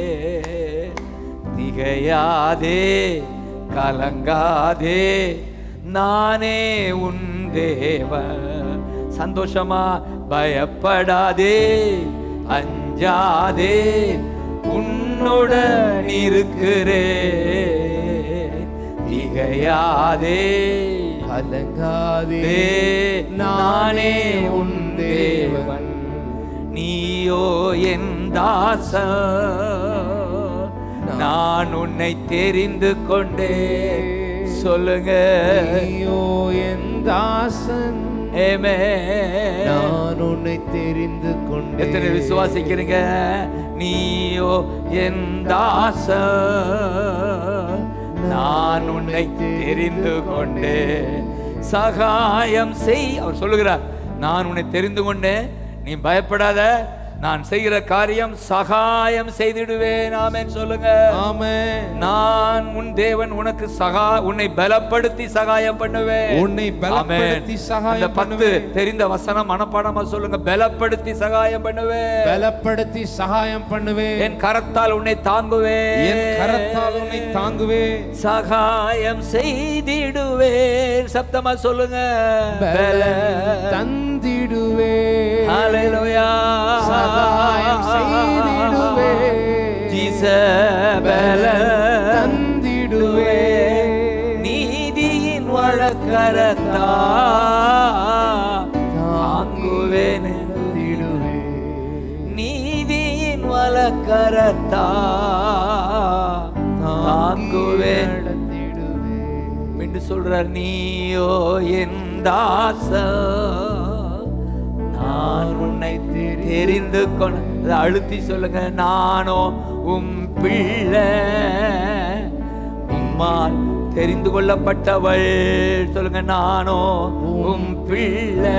S1: திகையாதே கலங்காதே நானே உன் தேவன் சந்தோஷமா பயப்படாதே அஞ்சாதே உன்னுடன் இருக்கிறே திகையாதே
S2: கலங்காதே
S1: தே நானே உன் தேவன் நீயோ என் தாசன் நான் உன்னை தெரிந்து கொண்டே சொல்லுங்க
S2: நீயோ என் தாசன்
S1: ஏமே
S2: நான் உன்னை தெரிந்து கொண்டேன்
S1: எத்தனை விசுவாசிக்கிறீங்க நீயோ என் தாசன் நான் உன்னை தெரிந்து கொண்டேன் சகாயம் செய் அவர் சொல்லுகிறார் நான் உன்னை தெரிந்து கொண்டேன் நீ பயப்படாத நான் செய்கிற காரியம் சகாயம் செய்திடுவேன் ஆமென் சொல்லுங்க
S2: ஆமென்
S1: நான் உன் தேவன் உனக்கு சகா உன்னை பலப்படுத்தி சகாயம் பண்ணுவேன்
S2: உன்னை பலப்படுத்தி
S1: ஆமென்.
S2: சகாயம்
S1: அந்த பத்து
S2: பண்ணுவேன்.
S1: தெரிந்த வசனம் மனப்பாடமா சொல்லுங்க பலப்படுத்தி சகாயம் பண்ணுவேன்
S2: பலப்படுத்தி சகாயம் பண்ணுவேன்
S1: என் கரத்தால் உன்னை தாங்குவேன்
S2: என் கரத்தால் உன்னை தாங்குவேன்
S1: சகாயம் செய்திடுவேன் சப்தமா சொல்லுங்க
S2: பலன் தந்திடுவேன்
S1: ஹalleluya
S2: சகாயம் செய்திடுவேன்
S1: ஜீசஸ் பலன்
S2: தந்திடுவேன்
S1: நீதியின் வழக்கரத்தா தாங்குவேன் நீதியின் வழக்கரத்தா தாங்குவேன் மீண்டும் சொல்றார் நீயோ என் தாச நான் உன்னை தெரிந்து கொண்ட அதை அழுத்தி சொல்லுங்க நானோ உம் பிள்ளை உம்மால் தெரிந்து கொள்ளப்பட்டவள் சொல்லுங்க நானோ உம் பிள்ளை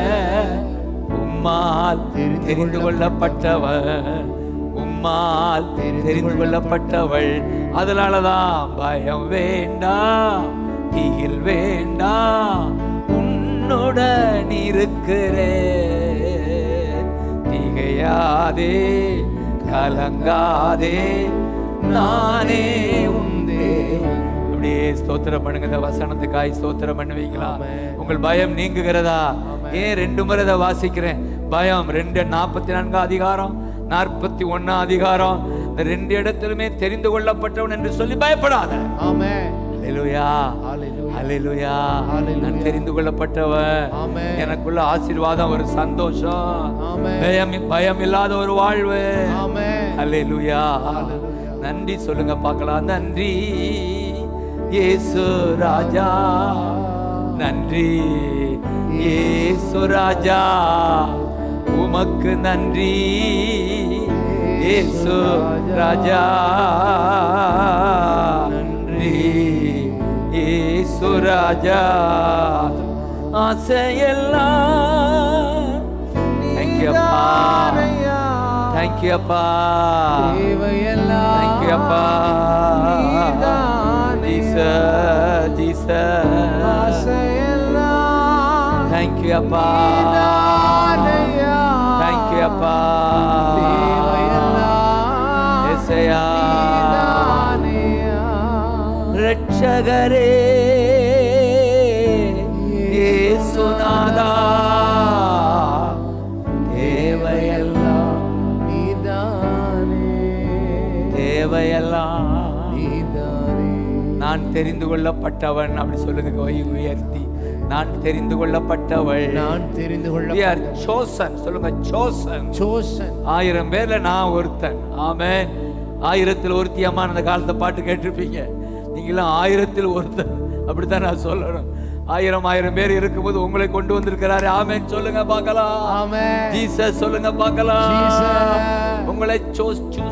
S1: உம்மால் தெரிந்து கொள்ளப்பட்டவள் உம்மால் தெரிந்து கொள்ளப்பட்டவள் அதனாலதான் பயம் வேண்டாம் தீயில் வேண்டாம் உன்னுடன் இருக்கிறே திகையாதே கலங்காதே நானே உண்டே அப்படியே ஸ்தோத்திரம் பண்ணுங்க இந்த வசனத்துக்காய் ஸ்தோத்திரம் பண்ணுவீங்களா
S2: ஆமென்.
S1: உங்கள் பயம் நீங்குகிறதா
S2: ஆமென்.
S1: ஏன் ரெண்டு முறை இதை வாசிக்கிறேன் பயம் ரெண்டு நாற்பத்தி நான்கு அதிகாரம் நாற்பத்தி ஒண்ணா அதிகாரம் இந்த ரெண்டு இடத்திலுமே தெரிந்து கொள்ளப்பட்டவன் என்று சொல்லி பயப்படாத
S2: ஆமென்
S1: அல்லேலூயா
S2: ஹalleluya
S1: அல்லேலூயா
S2: Hallelujah.
S1: நான் தெரிந்து கொள்ளப்பட்டவன்
S2: ஆமென்
S1: எனக்குள்ள ஆசீர்வாதம் ஒரு சந்தோஷம்
S2: ஆமென்
S1: பயம் பயம் இல்லாத ஒரு வாழ்வு
S2: ஆமென்
S1: அல்லேலூயா
S2: Hallelujah.
S1: நன்றி சொல்லுங்க பார்க்கலாம் நன்றி இயேசு ராஜா நன்றி இயேசு ராஜா உமக்கு நன்றி இயேசு ராஜா நன்றி இயேசு ராஜா ஆசையெல்லாம் தேங்க்யூ அப்பா
S2: நீதானையா.
S1: தேங்க்யூ அப்பா
S2: தேவையெல்லாம்
S1: தேங்க்யூ அப்பா
S2: நீதானே.
S1: ஜீசஸ் ஜீசஸ்
S2: ஆசையெல்லாம்
S1: தேங்க்யூ அப்பா
S2: நீதானையா.
S1: தேங்க்யூ அப்பா
S2: தேவையெல்லாம்
S1: ஏசையா
S2: நீதானையா.
S1: ரட்சகரே இயேசுநாதா தேவையெல்லாம்
S2: நீதானே.
S1: தேவையெல்லாம்
S2: நீதானே.
S1: நான் தெரிந்து கொள்ளப்பட்டவன் அப்படி சொல்லுங்க கை உயர்த்தி நான் தெரிந்து கொள்ளப்பட்டவள்
S2: நான் தெரிந்து
S1: We are
S2: கொள்ள
S1: chosen சொல்லுங்க chosen
S2: chosen
S1: ஆயிரம் பேர்ல நான் ஒருத்தன் ஆமென் ஆயிரத்தில் ஒருத்தி அம்மா அந்த காலத்தை பாட்டு கேட்டிருப்பீங்க நீங்களாம் ஆயிரத்தில் ஒருத்தன் அப்படித்தான் நான் சொல்லணும் ஆயிரம் ஆயிரம் பேர் இருக்கும்போது உங்களை கொண்டு வந்திருக்கிறாரு ஆமென் சொல்லுங்க பார்க்கலாம்
S2: ஆமென்
S1: ஜீசஸ் சொல்லுங்க பார்க்கலாம்
S2: Jesus.
S1: உங்களை சூஸ் சூஸ்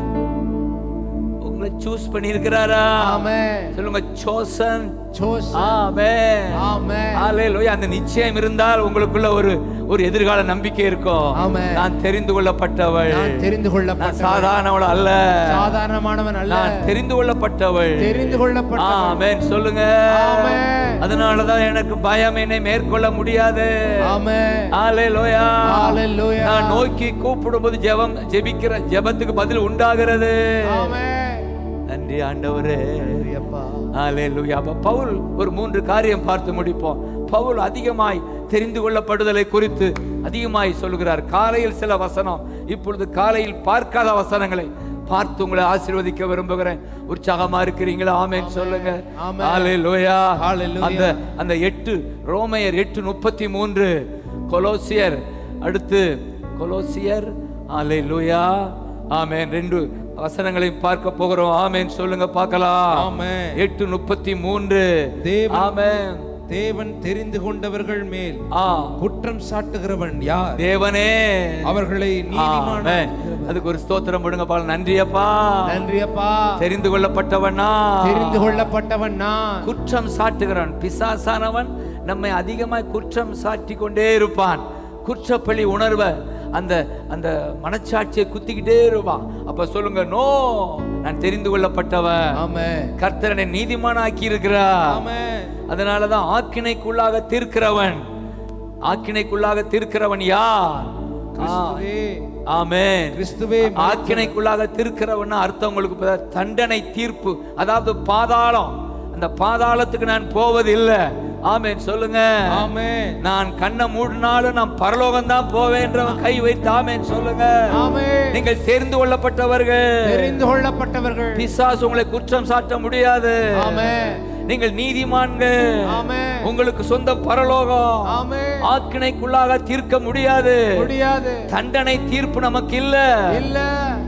S1: உங்களை சூஸ் பண்ணி இருக்கிறாரா
S2: ஆமென்
S1: சொல்லுங்க chosen
S2: chosen
S1: ஆமென்
S2: ஆமென்
S1: ஹalleluya அந்த நிச்சயம் இருந்தால் உங்களுக்குள்ள ஒரு ஒரு எதிர்கால நம்பிக்கை இருக்கும்
S2: ஆமென்.
S1: நான் தெரிந்து கொள்ளப்பட்டவள்
S2: நான் தெரிந்து
S1: நான்
S2: கொள்ளப்பட்ட
S1: சாதாரணவள் அல்ல
S2: சாதாரணமானவன் அல்ல
S1: நான் தெரிந்து கொள்ளப்பட்டவள்
S2: தெரிந்து கொள்ளப்பட்ட
S1: ஆமென் சொல்லுங்க
S2: ஆமென்.
S1: அதனாலதான் எனக்கு பயம் என்னை மேற்கொள்ள முடியாது
S2: ஆமென்
S1: ஹalleluya
S2: Hallelujah.
S1: நான் நோக்கி கூப்பிடும்போது ஜெபம் ஜெபிக்கிற ஜெபத்துக்கு பதில் உண்டாகிறது
S2: ஆமென்
S1: நன்றி ஆண்டவரே
S2: நன்றி அப்பா
S1: ஹalleluya அப்ப பவுல் ஒரு மூன்று காரியம் பார்த்து முடிப்போம் பவுல் அதிகமாய் தெரிந்து கொள்ளப்படுதலை குறித்து அதிகமாய் சொல்லுகிறார் காலையில் சில வசனம் இப்பொழுது காலையில் பார்க்காத வசனங்களை பார்த்து உங்களை ஆசீர்வதிக்க விரும்புகிறேன் உற்சாகமா இருக்கிறீங்களா ஆமென் சொல்லுங்க
S2: ஆமென்.
S1: ஹalleluya
S2: Hallelujah.
S1: அந்த அந்த எட்டு ரோமையர் எட்டு முப்பத்தி மூன்று கொலோசியர் அடுத்து கொலோசியர் ஹalleluya ஆமென் ரெண்டு வசனங்களையும் பார்க்க போகிறோம் ஆமென் சொல்லுங்க பார்க்கலாம்
S2: ஆமென்.
S1: எட்டு முப்பத்தி மூன்று
S2: தேவன்
S1: ஆமென்
S2: தேவன் தெரிந்து கொண்டவர்கள் மேல்
S1: ஆ
S2: குற்றம் சாட்டுகிறவன் யார்
S1: தேவனே
S2: அவர்களை நீதிமான
S1: ஆமென். அதுக்கு ஒரு ஸ்தோத்திரம் போடுங்க பால் நன்றி அப்பா
S2: நன்றி அப்பா
S1: தெரிந்து கொள்ளப்பட்டவனா
S2: தெரிந்து கொள்ளப்பட்டவன் நான்
S1: குற்றம் சாட்டுகிறான் பிசாசானவன் நம்மை அதிகமாய் குற்றம் சாட்டி கொண்டே இருப்பான் குற்றப்பழி உணர்வ அந்த அந்த மனச்சாட்சியை குத்திக்கிட்டே இருப்பான் அப்ப சொல்லுங்க நோ நான் தெரிந்து கொள்ளப்பட்டவன்
S2: ஆமென்
S1: கர்த்தரனை நீதிமான் ஆக்கி இருக்கிறா
S2: ஆமென்
S1: அதனாலதான் ஆக்கினைக்குள்ளாக தீர்க்கிறவன் ஆக்கினைக்குள்ளாக தீர்க்கிறவன் யார்
S2: கிறிஸ்துவே
S1: ஆமென்
S2: கிறிஸ்துவே
S1: ஆக்கினைக்குள்ளாக தீர்க்கிறவன் அர்த்தம் உங்களுக்கு புரியுதா? தண்டனை தீர்ப்பு அதாவது பாதாளம் அந்த பாதாளத்துக்கு நான் போவதில்லை ஆமென் சொல்லுங்க
S2: ஆமென்
S1: நான் கண்ணை மூடினாலும் நான் பரலோகம் தான் போவேன்றவன் கை வைத்து ஆமென் சொல்லுங்க
S2: ஆமென்
S1: நீங்கள் தெரிந்து கொள்ளப்பட்டவர்கள்
S2: தெரிந்து கொள்ளப்பட்டவர்கள்
S1: பிசாசு உங்களை குற்றம் சாட்ட முடியாது
S2: ஆமென்
S1: நீங்கள் நீதிமான்கள்
S2: ஆமென்
S1: உங்களுக்கு சொந்த பரலோகம்
S2: ஆமென்
S1: ஆக்கினைக்குள்ளாக தீர்க்க முடியாது
S2: முடியாது
S1: தண்டனை தீர்ப்பு நமக்கு இல்ல
S2: இல்ல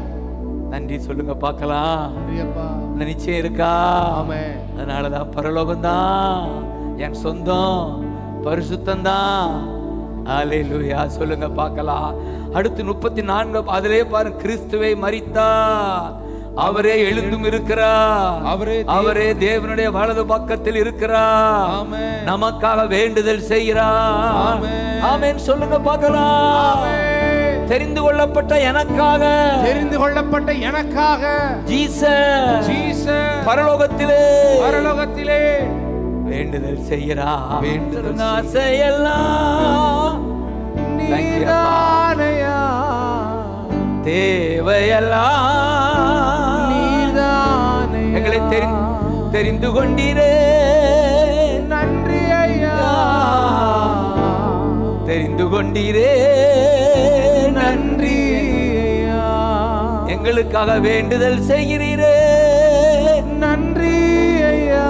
S1: நன்றி சொல்லுங்க பார்க்கலாம்
S2: நன்றி அப்பா
S1: இந்த நிச்சயம் இருக்கா
S2: ஆமென்
S1: அதனாலதான் பரலோகம் தான் என் சொந்தம் பரிசுத்தம் தான் ஹalleluya சொல்லுங்க பார்க்கலாம் அடுத்து முப்பத்தி நான்கு அதிலே பாருங்க கிறிஸ்துவை மரித்தா அவரே எழுந்தும் இருக்கிறார்
S2: அவரே
S1: அவரே தேவனுடைய வலது பக்கத்தில் இருக்கிறார்
S2: ஆமென்
S1: நமக்காக வேண்டுதல் செய்கிறார்
S2: ஆமென்.
S1: ஆமென் சொல்லுங்க பார்க்கலாம்
S2: ஆமென்.
S1: தெரிந்து கொள்ளப்பட்ட எனக்காக
S2: தெரிந்து கொள்ளப்பட்ட எனக்காக
S1: ஜீசஸ்
S2: ஜீசஸ்
S1: பரலோகத்திலே
S2: பரலோகத்திலே
S1: வேண்டுதல் செய்கிறார்
S2: வேண்டுதல்
S1: ஆசையெல்லாம் Thank you, அப்பா.
S2: நீதானையா
S1: தேவையெல்லாம்
S2: நீதானே
S1: எங்களை தெரி- தெரிந்து கொண்டீரே
S2: நன்றி ஐயா
S1: தெரிந்து கொண்டீரே
S2: நன்றி ஐயா
S1: எங்களுக்காக வேண்டுதல் செய்கிறீரே
S2: நன்றி ஐயா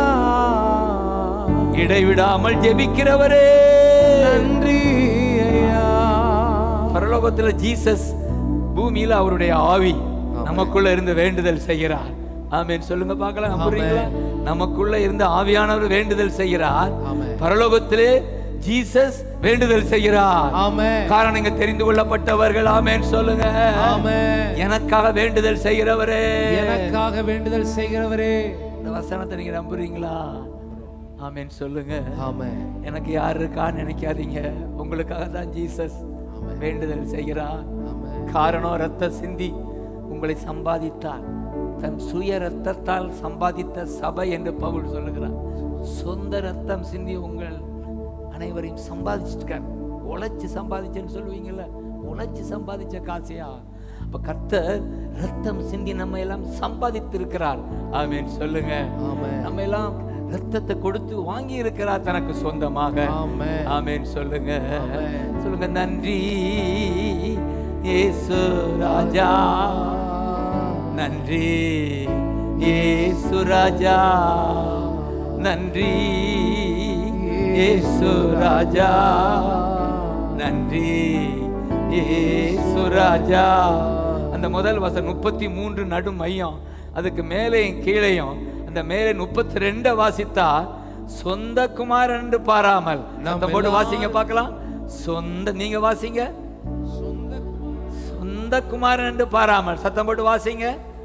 S1: இடைவிடாமல் ஜெபிக்கிறவரே
S2: நன்றி ஐயா
S1: பரலோகத்துல ஜீசஸ் பூமியில அவருடைய ஆவி நமக்குள்ள இருந்து வேண்டுதல் செய்கிறார் ஆமென் சொல்லுங்க பார்க்கலாம் நம்புறீங்களா நமக்குள்ள இருந்து ஆவியானவர் வேண்டுதல் செய்கிறார்
S2: ஆமென்.
S1: பரலோகத்திலே ஜீசஸ் வேண்டுதல் செய்கிறார்
S2: ஆமென்
S1: காரணம் இங்க தெரிந்து கொள்ளப்பட்டவர்கள் ஆமென் சொல்லுங்க
S2: ஆமென்
S1: எனக்காக வேண்டுதல் செய்கிறவரே
S2: எனக்காக வேண்டுதல் செய்கிறவரே
S1: இந்த வசனத்தை நீங்க நம்புறீங்களா ஆமென் சொல்லுங்க
S2: ஆமென்
S1: எனக்கு யார் இருக்கான்னு நினைக்காதீங்க உங்களுக்காக தான் ஜீசஸ் வேண்டுதல் செய்கிறார்
S2: ஆமென்
S1: காரணம் ரத்த சிந்தி உங்களை சம்பாதித்தார் தன் சுய ரத்தத்தால் சம்பாதித்த சபை என்று பவுல் சொல்லுகிறார் சொந்த ரத்தம் சிந்தி உங்கள் அனைவரையும் சம்பாதிச்சிருக்கார் உழைச்சு சம்பாதிச்சேன்னு சொல்லுவீங்கல்ல உழைச்சு சம்பாதிச்ச காசியா அப்ப கர்த்தர் ரத்தம் சிந்தி நம்ம எல்லாம் சம்பாதித்திருக்கிறார் ஆமென் சொல்லுங்க
S2: ஆமென்
S1: நம்ம எல்லாம் ரத்தத்தை கொடுத்து வாங்கி இருக்கிறார் தனக்கு சொந்தமாக
S2: ஆமென்
S1: ஆமென் சொல்லுங்க
S2: ஆமென்.
S1: சொல்லுங்க நன்றி இயேசு ராஜா நன்றி இயேசு ராஜா நன்றி இயேசு ராஜா நன்றி இயேசு ராஜா அந்த முதல் வசனம் முப்பத்தி மூன்று நடு மையம் அதுக்கு மேலேயும் கீழேயும் அந்த மேலே முப்பத்தி ரெண்ட வாசித்தா சொந்த குமாரன் என்று பாராமல்
S2: நாம்
S1: சத்தம் போட்டு
S2: எல்லாரும்
S1: வாசிங்க பார்க்கலாம் சொந்த நீங்க வாசிங்க
S2: சொந்த
S1: சொந்த குமாரன் என்று பாராமல் சத்தம் போட்டு வாசிங்க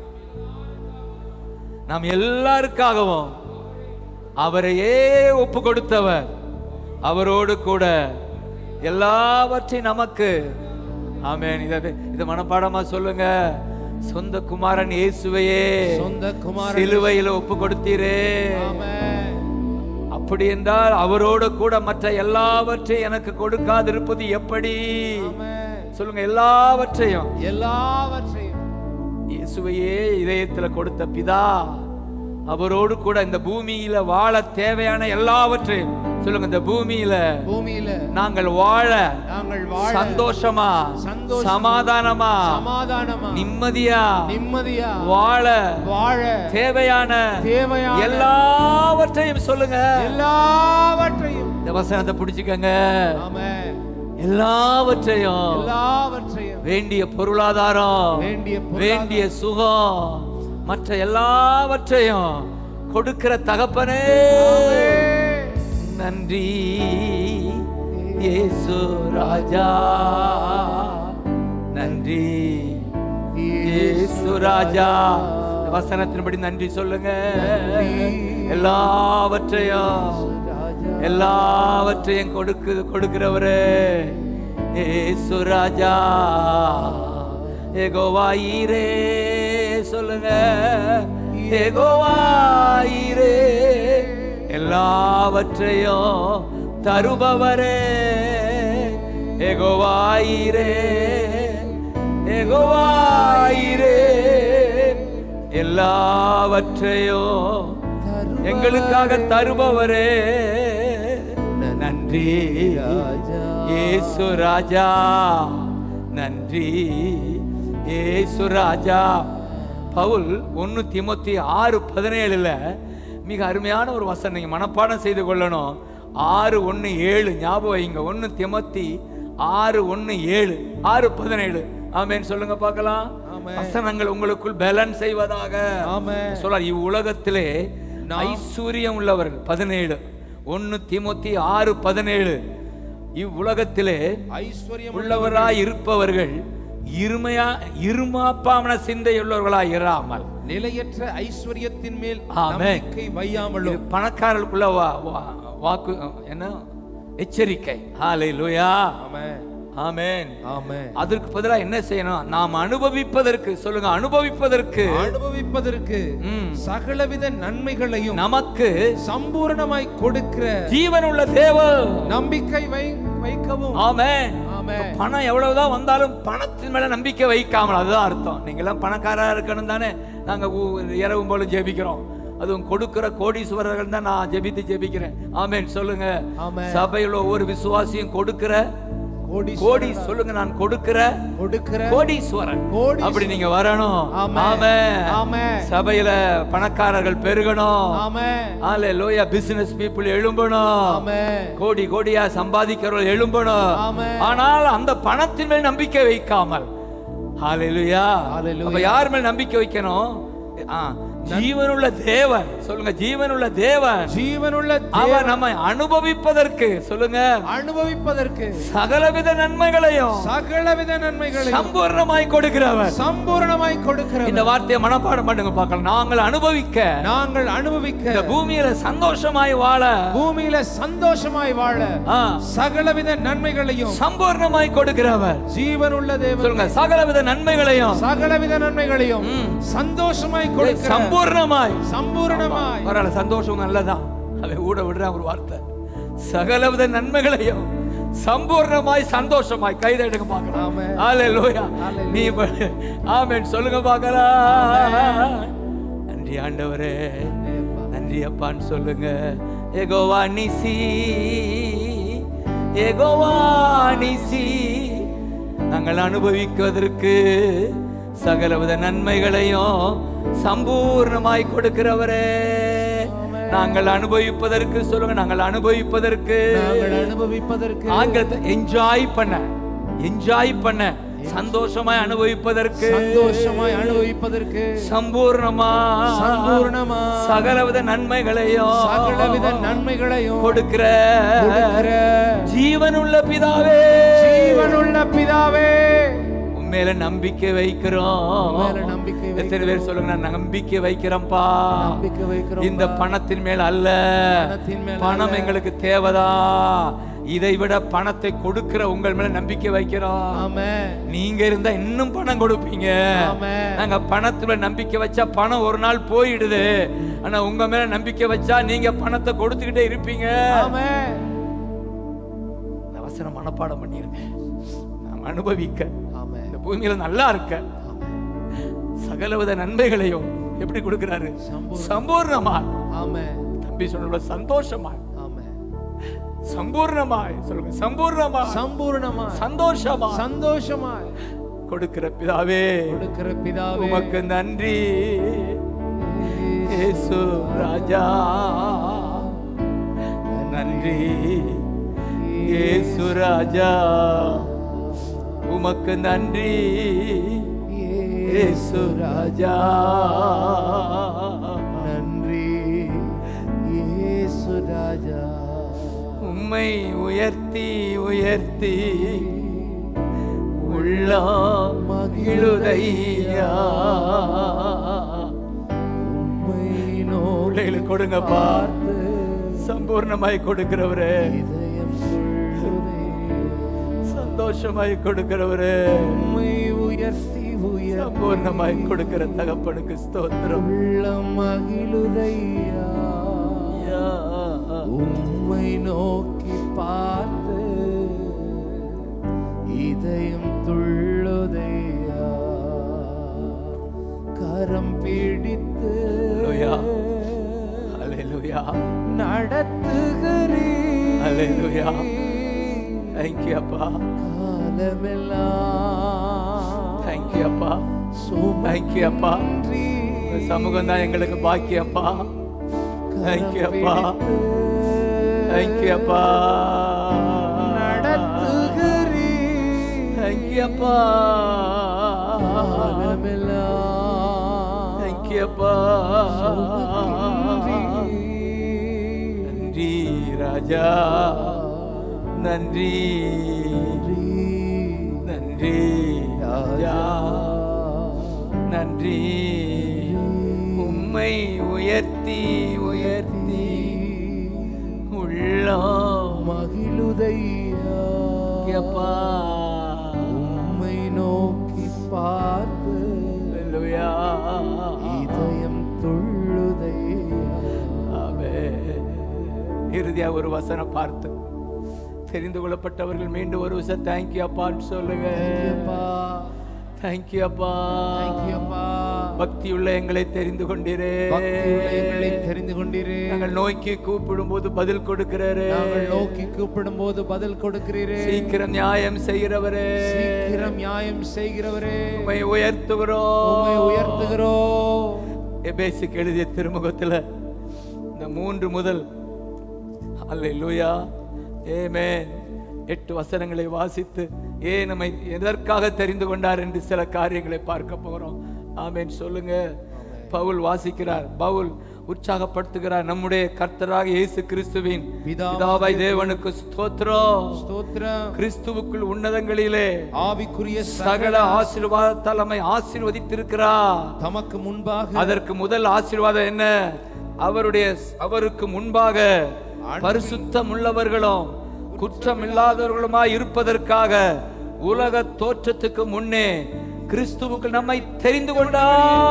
S1: நாம் எல்லாருக்காகவும் அவரையே ஒப்பு கொடுத்தவர் அவரோடு கூட எல்லாவற்றையும் நமக்கு ஆமென் இதை இதை மனப்பாடமா சொல்லுங்க சொந்த குமாரன் இயேசுவையே
S2: சொந்த குமாரன்
S1: சிலுவையில் ஒப்பு கொடுத்தீரே
S2: ஆமென்
S1: அப்படி என்றால் அவரோடு கூட மற்ற எல்லாவற்றையும் எனக்கு கொடுக்காதிருப்பது எப்படி
S2: ஆமென்
S1: சொல்லுங்க எல்லாவற்றையும்
S2: எல்லாவற்றையும்
S1: இயேசுவையே இதயத்துல கொடுத்த பிதா அவரோடு கூட இந்த பூமியில வாழ தேவையான எல்லாவற்றையும் சொல்லுங்க இந்த பூமியில
S2: பூமியில
S1: நாங்கள் வாழ
S2: நாங்கள் வாழ
S1: சந்தோஷமா
S2: சந்தோஷமா,
S1: சமாதானமா
S2: சமாதானமா
S1: நிம்மதியா
S2: நிம்மதியா
S1: வாழ
S2: வாழ
S1: தேவையான
S2: தேவையான
S1: எல்லாவற்றையும் சொல்லுங்க
S2: எல்லாவற்றையும்
S1: இந்த வசனத்தை பிடிச்சுக்கங்க
S2: ஆமென்
S1: எல்லாவற்றையும்
S2: எல்லாவற்றையும்
S1: வேண்டிய பொருளாதாரம்
S2: வேண்டிய பொருளாதாரம்,
S1: வேண்டிய சுகம் மற்ற எல்லாவற்றையும் கொடுக்கிற தகப்பனே
S2: ஆமென்.
S1: நன்றி இயேசு ராஜா நன்றி இயேசு ராஜா இந்த வசனத்தின்படி நன்றி சொல்லுங்க எல்லாவற்றையும் எல்லாவற்றையும் கொடுக்கு கொடுக்கிறவரே ஏசு ராஜா ஏகோவாயிரே சொல்லுங்க ஏகோவாயிரே எல்லாவற்றையும் தருபவரே ஏகோவாயிரே ஏகோவாயிரே எல்லாவற்றையும் எங்களுக்காக தருபவரே நன்றி ஏசு ராஜா நன்றி ஏசு ராஜா பவுல் ஒன்னு திமுத்தி ஆறு பதினேழுல மிக அருமையான ஒரு வசனம் நீங்க மனப்பாடம் செய்து கொள்ளணும் ஆறு ஒன்னு ஏழு ஞாபகம் வைங்க ஒன்னு திமுத்தி ஆறு ஒன்னு ஏழு ஆறு பதினேழு ஆமென் சொல்லுங்க பார்க்கலாம்
S2: ஆமென்.
S1: வசனங்கள் உங்களுக்குள் பலன் செய்வதாக
S2: ஆமென்.
S1: சொல்றார் இவ்வுலகத்திலே ஐஸ்வர்யம் உள்ளவர்கள் பதினேழு ஒன்னு திமுத்தி ஆறு பதினேழு இவ்வுலகத்திலே
S2: ஐஸ்வர்யம்
S1: உள்ளவராய் இருப்பவர்கள் இருமையா இருமாப்பாமன சிந்தையுள்ளவர்களாய் இராமல்
S2: நிலையற்ற ஐஸ்வர்யத்தின் மேல்
S1: ஆமென்.
S2: நம்பிக்கை
S1: இது
S2: வையாமலும்
S1: பணக்காரர்களுக்குள்ள வா- வா- வாக்கு என்ன எச்சரிக்கை ஹாலே லூயா
S2: ஆமென்
S1: ஆமென்
S2: ஆமென்
S1: அதற்கு பதிலா என்ன செய்யணும் நாம் அனுபவிப்பதற்கு சொல்லுங்க அனுபவிப்பதற்கு
S2: அனுபவிப்பதற்கு
S1: ம்.
S2: சகலவித நன்மைகளையும்
S1: நமக்கு
S2: சம்பூரணமாய் கொடுக்கிற
S1: ஜீவனுள்ள தேவன்
S2: நம்பிக்கை வை வைக்கவும்
S1: ஆமென்
S2: ஆமென்.
S1: பணம் எவ்வளவுதான் வந்தாலும் பணத்தின் மேல நம்பிக்கை வைக்காமல் அதுதான் அர்த்தம் நீங்க எல்லாம் பணக்காரா இருக்கணும் தானே நாங்க ஊ- இரவும் போல ஜெபிக்கிறோம் அதுவும் கொடுக்கிற கோடீஸ்வரர்கள் தான் நான் ஜெபித்து ஜெபிக்கிறேன் ஆமென் சொல்லுங்க
S2: ஆமென்.
S1: சபையில் ஒவ்வொரு விசுவாசியும் கொடுக்கிற
S2: கோடி
S1: கோடி சொல்லுங்க நான் கொடுக்கிற
S2: கொடுக்கிற
S1: கோடீஸ்வரன்
S2: கோடீஸ்வரன்.
S1: அப்படி நீங்க வரணும்
S2: ஆமென்.
S1: ஆமென்.
S2: ஆமென்.
S1: சபையில பணக்காரர்கள் பெருகணும்
S2: ஆமென்
S1: ஆலே லோயா பிசினஸ் பீப்புள் எழும்பணும்
S2: ஆமென்
S1: கோடி கோடியா சம்பாதிக்கிறவர்கள் எழும்பணும்
S2: ஆமென்.
S1: ஆனால் அந்த பணத்தின் மேல் நம்பிக்கை வைக்காமல் ஹalleluya
S2: ஹalleluya.
S1: அப்ப யார் மேல் நம்பிக்கை வைக்கணும் ஆ, ஜீவனுள்ள தேவன் சொல்லுங்க ஜீவனுள்ள தேவன்
S2: ஜீவனுள்ள
S1: அவர் நம்மை அனுபவிப்பதற்கு சொல்லுங்க
S2: அனுபவிப்பதற்கு
S1: சகலவித நன்மைகளையும்
S2: சகலவித நன்மைகளை
S1: சம்பூர்ணமாய் கொடுக்கிறவர்
S2: சம்பூர்ணமாய் கொடுக்கிற
S1: இந்த வார்த்தையை மனப்பாடம் பண்ணுங்க பார்க்கலாம் நாங்கள் அனுபவிக்க
S2: நாங்கள் அனுபவிக்க
S1: இந்த பூமியில சந்தோஷமாய் வாழ
S2: பூமியில சந்தோஷமாய் வாழ
S1: ஆ,
S2: சகலவித நன்மைகளையும்
S1: சம்பூர்ணமாய் கொடுக்கிறவர்
S2: ஜீவனுள்ள தேவன்
S1: சொல்லுங்க சகலவித நன்மைகளையும்
S2: சகலவித நன்மைகளையும்
S1: ம்.
S2: சந்தோஷமாய் கொடுக்கிற
S1: சம்பூர்ணமாய்
S2: சம்பூர்ணமாய்
S1: பரவாயில்ல சந்தோஷம் நல்லதான் அவன் ஊட விடுற ஒரு வார்த்தை சகலவித நன்மைகளையும் சம்பூர்ணமாய் சந்தோஷமாய் கைதெடுக்க பார்க்கலாம்
S2: ஆமென்.
S1: ஹalleluya
S2: ஹalleluya.
S1: நீ ப- ஆமென் சொல்லுங்க பார்க்கலாம் நன்றி ஆண்டவரே நன்றி அப்பான்னு சொல்லுங்க எகோவா நிசி எகோவா நிசி நாங்கள் அனுபவிக்குவதற்கு சகலவித நன்மைகளையும் சம்பூர்ணமாய் கொடுக்கிறவரே நாங்கள் அனுபவிப்பதற்கு சொல்லுங்க நாங்கள் அனுபவிப்பதற்கு
S2: நாங்கள் அனுபவிப்பதற்கு
S1: ஆங்கிலத்தை என்ஜாய் பண்ண என்ஜாய் பண்ண சந்தோஷமாய் அனுபவிப்பதற்கு
S2: சந்தோஷமாய் அனுபவிப்பதற்கு
S1: சம்பூர்ணமா
S2: சம்பூர்ணமா
S1: சகலவித நன்மைகளையும்
S2: சகலவித நன்மைகளையும்
S1: கொடுக்கிற
S2: கொடுக்கிற
S1: ஜீவனுள்ள பிதாவே
S2: ஜீவனுள்ள பிதாவே
S1: உண்மையில நம்பிக்கை வைக்கிறோம்
S2: மேல நம்பிக்கை
S1: எத்தனை பேர் சொல்லுங்க நான் நம்பிக்கை வைக்கிறேன்ப்பா
S2: நம்பிக்கை வைக்கிறோம்
S1: இந்த பணத்தின் மேல் அல்ல
S2: பணத்தின் மேல்
S1: பணம் எங்களுக்கு தேவைதா இதை விட பணத்தை கொடுக்கிற உங்கள் மேல நம்பிக்கை வைக்கிறோம்
S2: ஆமென்
S1: நீங்க இருந்தா இன்னும் பணம் கொடுப்பீங்க
S2: ஆமென்.
S1: நாங்க பணத்துல நம்பிக்கை வச்சா பணம் ஒரு நாள் போயிடுது ஆனா உங்க மேல நம்பிக்கை வச்சா நீங்க பணத்தை கொடுத்துக்கிட்டே இருப்பீங்க
S2: ஆமென்
S1: இந்த வசனம் மனப்பாடம் பண்ணிருங்க நாம் அனுபவிக்க
S2: ஆமென்
S1: இந்த பூமியில நல்லா இருக்க சகலவித நன்மைகளையும் எப்படி கொடுக்கிறாரு
S2: சம்பூர்ண-
S1: சம்பூர்ணமா
S2: ஆமென்
S1: தம்பி சொல்ற சந்தோஷமா
S2: ஆமென்
S1: சம்பூர்ணமாய் சொல்லுங்க சம்பூர்ணமா
S2: சம்பூர்ணமாய்
S1: சந்தோஷமா
S2: சந்தோஷமாய்
S1: கொடுக்கிற பிதாவே
S2: கொடுக்கிற பிதாவே
S1: உமக்கு நன்றி இயேசு ராஜா நன்றி இயேசு ராஜா உமக்கு நன்றி இயேசு ராஜா
S2: நன்றி இயேசு ராஜா
S1: உம்மை உயர்த்தி உயர்த்தி உள்ள மகிழுதையா
S2: உம்மை
S1: பிள்ளைகளுக்கு கொடுங்கப்பா
S2: பார்த்து
S1: சம்பூர்ணமாய் கொடுக்கிறவரே
S2: இதயம் துள்ளுதே.
S1: சந்தோஷமாய் கொடுக்கிறவரே
S2: உம்மை உயர்த்தி உயர்த்தி
S1: சம்பூர்ணமாய் கொடுக்கிற தகப்பனுக்கு ஸ்தோத்திரம்
S2: உள்ளம் மகிழுதையா
S1: யா.
S2: உம்மை நோக்கி பார்த்து இதயம் துள்ளுதையா கரம் பிடித்து
S1: Hallelujah. Hallelujah.
S2: நடத்துகிறீ
S1: Hallelujah. Thank you, அப்பா
S2: காலமெல்லாம்
S1: Thank you, அப்பா Thank you, அப்பா
S2: சுமன்றி
S1: உங்க சமூகம் தான் எங்களுக்கு பாக்கியப்பா Thank you, அப்பா Thank you, அப்பா
S2: நடத்துகிறீ
S1: Thank you, அப்பா
S2: காலமெல்லாம்
S1: Thank you, அப்பா
S2: சுமக்கின்றீ.
S1: நன்றி ராஜா நன்றி நன்றி ராஜா நன்றி உம்மை உயர்த்தி உயர்த்தி உள்ளம்
S2: மகிழுதையா
S1: அப்பா
S2: உம்மை நோக்கி பார்த்து
S1: அல்லேலூயா.
S2: இதயம் துள்ளுதையா
S1: ஆமென். இறுதியா ஒரு வசனம் பார்த்து தெரிந்து கொள்ளப்பட்டவர்கள் மீண்டும் ஒரு விஷயம் தேங்க்யூ அப்பான்னு சொல்லுங்க
S2: தேங்க்யூப்பா
S1: தேங்க்யூ அப்பா
S2: தேங்க்யூப்பா
S1: பக்தியுள்ள எங்களை தெரிந்து கொண்டீரே
S2: பக்தியுள்ள எங்களை தெரிந்து கொண்டீரே
S1: நாங்கள் நோக்கி கூப்பிடும் போது பதில் கொடுக்கிறாரு
S2: நாங்கள் நோக்கி கூப்பிடும் போது பதில் கொடுக்கிறீரே
S1: சீக்கிரம் நியாயம் செய்கிறவரே
S2: சீக்கிரம் நியாயம் செய்கிறவரே
S1: உம்மை உயர்த்துகிறோம்
S2: உம்மை உயர்த்துகிறோம்
S1: எபேசுக்கு எழுதிய திருமுகத்துல இந்த மூன்று முதல் அல்லேலூயா ஏமேன் எட்டு வசனங்களை வாசித்து ஏன் நம்மை எதற்காக தெரிந்து கொண்டார் என்று சில காரியங்களை பார்க்க போகிறோம் ஆமென் சொல்லுங்க பவுல் வாசிக்கிறார் பவுல் உற்சாகப்படுத்துகிறார் நம்முடைய கர்த்தராக இயேசு கிறிஸ்துவின்
S2: பிதாவாகிய
S1: பிதாவாய் தேவனுக்கு ஸ்தோத்திரம்
S2: ஸ்தோத்திரம்
S1: கிறிஸ்துவுக்குள் உன்னதங்களிலே
S2: ஆவிக்குரிய
S1: சகல ஆசீர்வாத தலைமை ஆசீர்வதித்திருக்கிறார்
S2: தமக்கு முன்பாக
S1: அதற்கு முதல் ஆசீர்வாதம் என்ன அவருடைய அவருக்கு முன்பாக பரிசுத்தம் உள்ளவர்களும் குற்றம் இல்லாதவர்களுமாய் இருப்பதற்காக உலக தோற்றத்துக்கு முன்னே கிறிஸ்துவுக்கு நம்மை தெரிந்து கொண்டா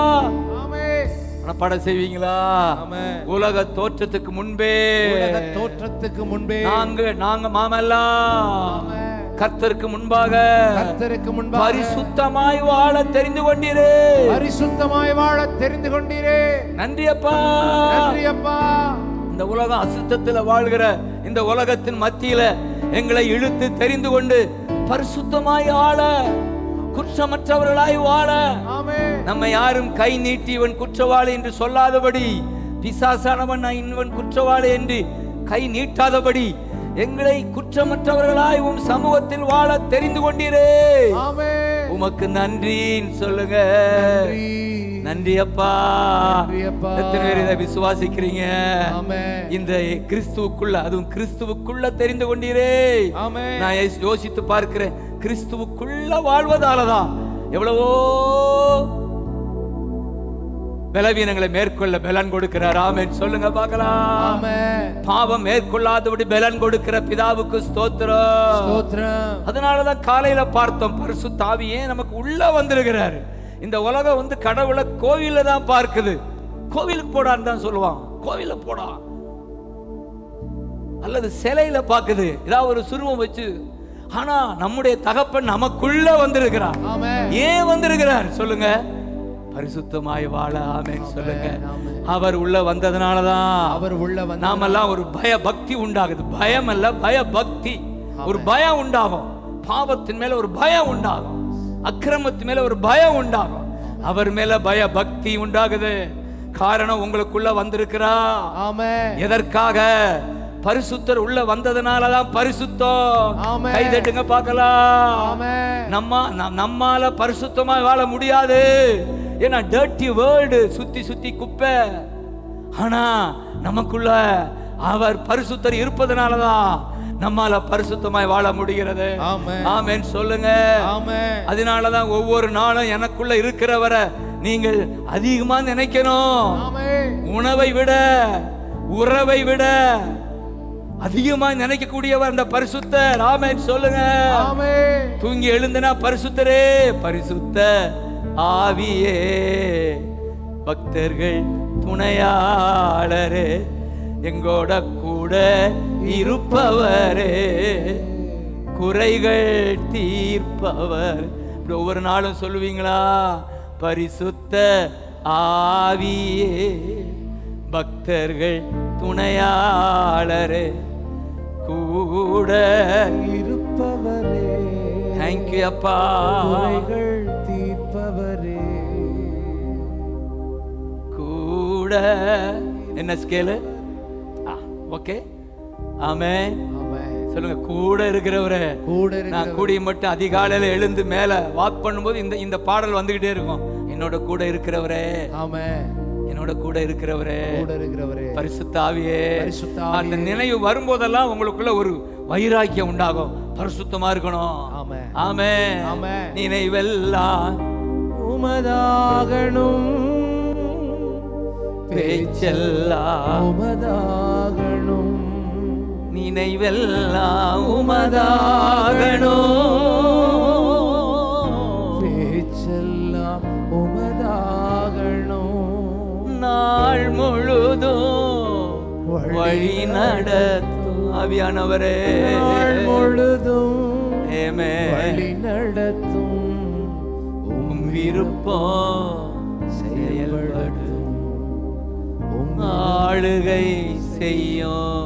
S1: படம் செய்வீங்களா
S2: ஆமென்.
S1: உலக தோற்றத்துக்கு முன்பே
S2: உலக தோற்றத்துக்கு முன்பே
S1: நாங்க நாங்க மாமெல்லாம் கர்த்தருக்கு முன்பாக
S2: கர்த்தருக்கு முன்பாக
S1: பரிசுத்தமாய் வாழ தெரிந்து கொண்டீரே
S2: பரிசுத்தமாய் வாழ தெரிந்து கொண்டீரே
S1: நன்றி அப்பா
S2: நன்றி அப்பா
S1: இந்த உலகம் அசுத்தத்துல வாழ்கிற இந்த உலகத்தின் மத்தியில எங்களை இழுத்து தெரிந்து கொண்டு பரிசுத்தமாய் ஆள குற்றமற்றவர்களாய் வாழ
S2: ஆமே
S1: நம்ம யாரும் கை நீட்டி இவன் குற்றவாளி என்று சொல்லாதபடி பிசாசானவன் நான் இவன் குற்றவாளி என்று கை நீட்டாதபடி எங்களை குற்றமற்றவர்களாய் உம் சமூகத்தில் வாழ தெரிந்து கொண்டீரே
S2: ஆமே
S1: உமக்கு நன்றின்னு சொல்லுங்க
S2: நன்றி
S1: நன்றி அப்பா
S2: நன்றி அப்பா.
S1: எத்தனை பேர் இதை விசுவாசிக்கிறீங்க
S2: ஆமே
S1: இந்த கிறிஸ்துவுக்குள்ள அதுவும் கிறிஸ்துவுக்குள்ள தெரிந்து கொண்டீரே
S2: ஆமே
S1: நான் யோசி- யோசித்து பார்க்கிறேன் கிறிஸ்துவுக்குள்ள வாழ்வதாலதான் எவ்வளவோ பலவீனங்களை மேற்கொள்ள பலன் கொடுக்கிறார் ஆமென் சொல்லுங்க பார்க்கலாம்
S2: ஆமே
S1: பாவம் மேற்கொள்ளாதபடி பலன் கொடுக்கிற பிதாவுக்கு ஸ்தோத்திரம்
S2: ஸ்தோத்திரம்
S1: அதனாலதான் காலையில பார்த்தோம் பரிசு தாவியே நமக்கு உள்ள வந்திருக்கிறாரு இந்த உலகம் வந்து கடவுளை கோவில்ல தான் பார்க்குது கோவிலுக்கு போடான்னு தான் சொல்லுவான் கோவில போடா அல்லது சிலையில பார்க்குது ஏதாவது ஒரு சுருவம் வச்சு ஆனா நம்முடைய தகப்பன் நமக்குள்ள வந்திருக்கிறார்
S2: ஆமே
S1: ஏன் வந்திருக்கிறார் சொல்லுங்க பரிசுத்தமாய் வாழ ஆமென் சொல்லுங்க
S2: ஆமென்.
S1: அவர் உள்ள வந்ததுனாலதான்
S2: அவர் உள்ள வந்து
S1: நாமெல்லாம் ஒரு பய பக்தி உண்டாகுது பயம் அல்ல பய பக்தி ஒரு பயம் உண்டாகும் பாவத்தின் மேல ஒரு பயம் உண்டாகும் அக்கிரமத்தின் மேல ஒரு பயம் உண்டாகும் அவர் மேல பய பக்தி உண்டாகுது காரணம் உங்களுக்குள்ள வந்திருக்கிறா
S2: ஆமே
S1: எதற்காக பரிசுத்தர் உள்ள வந்ததுனாலதான் பரிசுத்தம்
S2: ஆமென்.
S1: கை தட்டுங்க பார்க்கலாம்
S2: ஆமே
S1: நம்ம ந- நம்மால பரிசுத்தமா வாழ முடியாது ஏன்னா டர்ட்டி வேர்ல்டு சுத்தி சுத்தி குப்பை ஆனா நமக்குள்ள அவர் பரிசுத்தர் இருப்பதனாலதான் நம்மால பரிசுத்தமாய் வாழ முடிகிறது
S2: ஆமென்.
S1: ஆமென் சொல்லுங்க
S2: ஆமே
S1: அதனாலதான் ஒவ்வொரு நாளும் எனக்குள்ள இருக்கிறவரை நீங்கள் அதிகமா நினைக்கணும்
S2: ஆமே
S1: உணவை விட உறவை விட அதிகமா நினைக்கக்கூடியவர் அந்த பரிசுத்தர் ஆமென் சொல்லுங்க
S2: ஆமே
S1: தூங்கி எழுந்தனா பரிசுத்தரே பரிசுத்த ஆவியே பக்தர்கள் துணையாளரே எங்கோட கூட இருப்பவரே குறைகள் தீர்ப்பவர் இப்படி ஒவ்வொரு நாளும் சொல்லுவீங்களா பரிசுத்த ஆவியே பக்தர்கள் துணையாளரே கூட
S2: இருப்பவரே
S1: தேங்க்யூ அப்பா
S2: குறைகள் தீர்ப்பவரே
S1: கூட என்ன ஸ்கேலு ஓகே ஆமே
S2: ஆமே
S1: சொல்லுங்க கூட இருக்கிறவரே
S2: கூட
S1: நான்
S2: இருக்கிற
S1: கூடிய மட்டும் அதிகாலையில எழுந்து மேல வாக் பண்ணும்போது இந்த இந்த பாடல் வந்துகிட்டே இருக்கும் என்னோட கூட இருக்கிறவரே
S2: ஆமே
S1: என்னோட கூட இருக்கிறவரே
S2: கூட இருக்கிறவரே
S1: பரிசுத்த ஆவியே
S2: பரிசுத்த
S1: அந்த நினைவு வரும்போதெல்லாம் உங்களுக்குள்ள ஒரு வைராக்கியம் உண்டாகும் பரிசுத்தமா இருக்கணும்
S2: ஆமே
S1: ஆமே
S2: ஆமே.
S1: நினைவெல்லாம்
S2: உமதாகணும்
S1: பேச்செல்லாம்
S2: உமதாகணும்
S1: நினைவெல்லாம் உமதாகணும்
S2: பேச்செல்லாம் உமதாகணும்
S1: நாள் முழுதும் வழி நடத்தும் ஆவியானவரே
S2: நாள் முழுதும்
S1: ஏமே
S2: வழி நடத்தும்
S1: உம் விருப்பம் செயல்படும்
S2: உம்
S1: ஆளுகை செய்யும்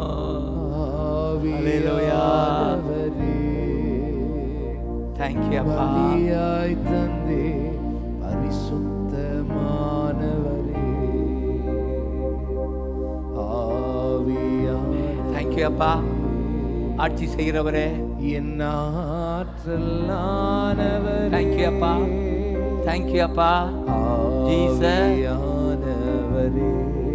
S2: ஆவியானவரே
S1: தேங்க்யூ அப்பா
S2: பலியாய் தந்தே பரிசுத்தமானவரே ஆவியானவரே
S1: தேங்க்யூ அப்பா ஆட்சி செய்கிறவரே
S2: என் ஆற்றலானவரே
S1: தேங்க்யூ அப்பா தேங்க்யூ அப்பா ஜீசஸ்.
S2: ஆவியானவரே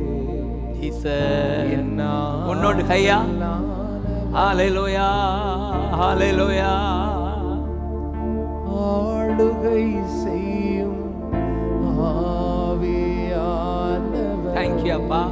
S1: ஜீசஸ்
S2: என்
S1: உன்னோடு கையா
S2: ஆற்றலானவரே.
S1: ஹalleluya ஹalleluya
S2: ஆளுகை செய்யும் ஆவியானவரே
S1: தேங்க்யூ அப்பா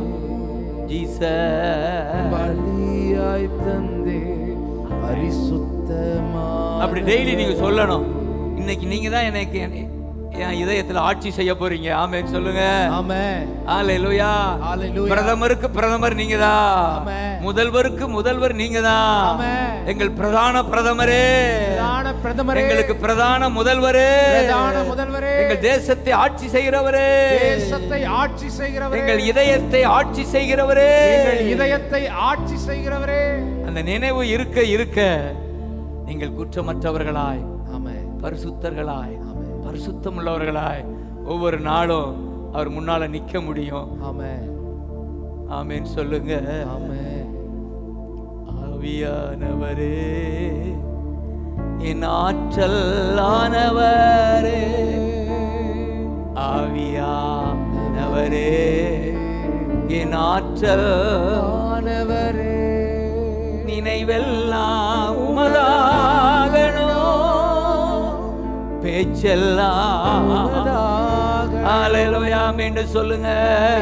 S1: ஜீசஸ்
S2: பலியாய் தந்தே பரிசுத்தமா
S1: அப்படி டெய்லி நீங்க சொல்லணும் இன்னைக்கு நீங்க தான் எனக்கு என் என் இதயத்துல ஆட்சி செய்ய போறீங்க ஆமென் சொல்லுங்க
S2: ஆமென்
S1: ஹalleluya
S2: ஹalleluya.
S1: பிரதமருக்கு பிரதமர் நீங்க தான்
S2: ஆமென்.
S1: முதல்வருக்கு முதல்வர் நீங்க தான்
S2: ஆமென்.
S1: எங்கள் பிரதான பிரதமரே
S2: பிரதான பிரதமரே
S1: எங்களுக்கு பிரதான முதல்வரே
S2: பிரதான முதல்வரே
S1: எங்கள் தேசத்தை ஆட்சி செய்கிறவரே
S2: தேசத்தை ஆட்சி செய்கிறவரே
S1: எங்கள் இதயத்தை ஆட்சி செய்கிறவரே
S2: எங்கள் இதயத்தை ஆட்சி செய்கிறவரே
S1: அந்த நினைவு இருக்க இருக்க நீங்கள் குற்றமற்றவர்களாய்
S2: ஆமென்
S1: பரிசுத்தர்களாய்
S2: ஆமென்
S1: பரிசுத்தம் உள்ளவர்களாய் ஒவ்வொரு நாளும் அவர் முன்னால நிக்க முடியும்
S2: ஆமென்
S1: ஆமென் சொல்லுங்க
S2: ஆமென்
S1: ஆவியானவரே என் ஆற்றல் ஆனவரே ஆவியானவரே என் ஆற்றல்
S2: ஆனவரே
S1: நினைவெல்லாம் உமதாகணும் பேச்செல்லாம்
S2: உமதாக
S1: ஹalleluya மீண்டும் சொல்லுங்க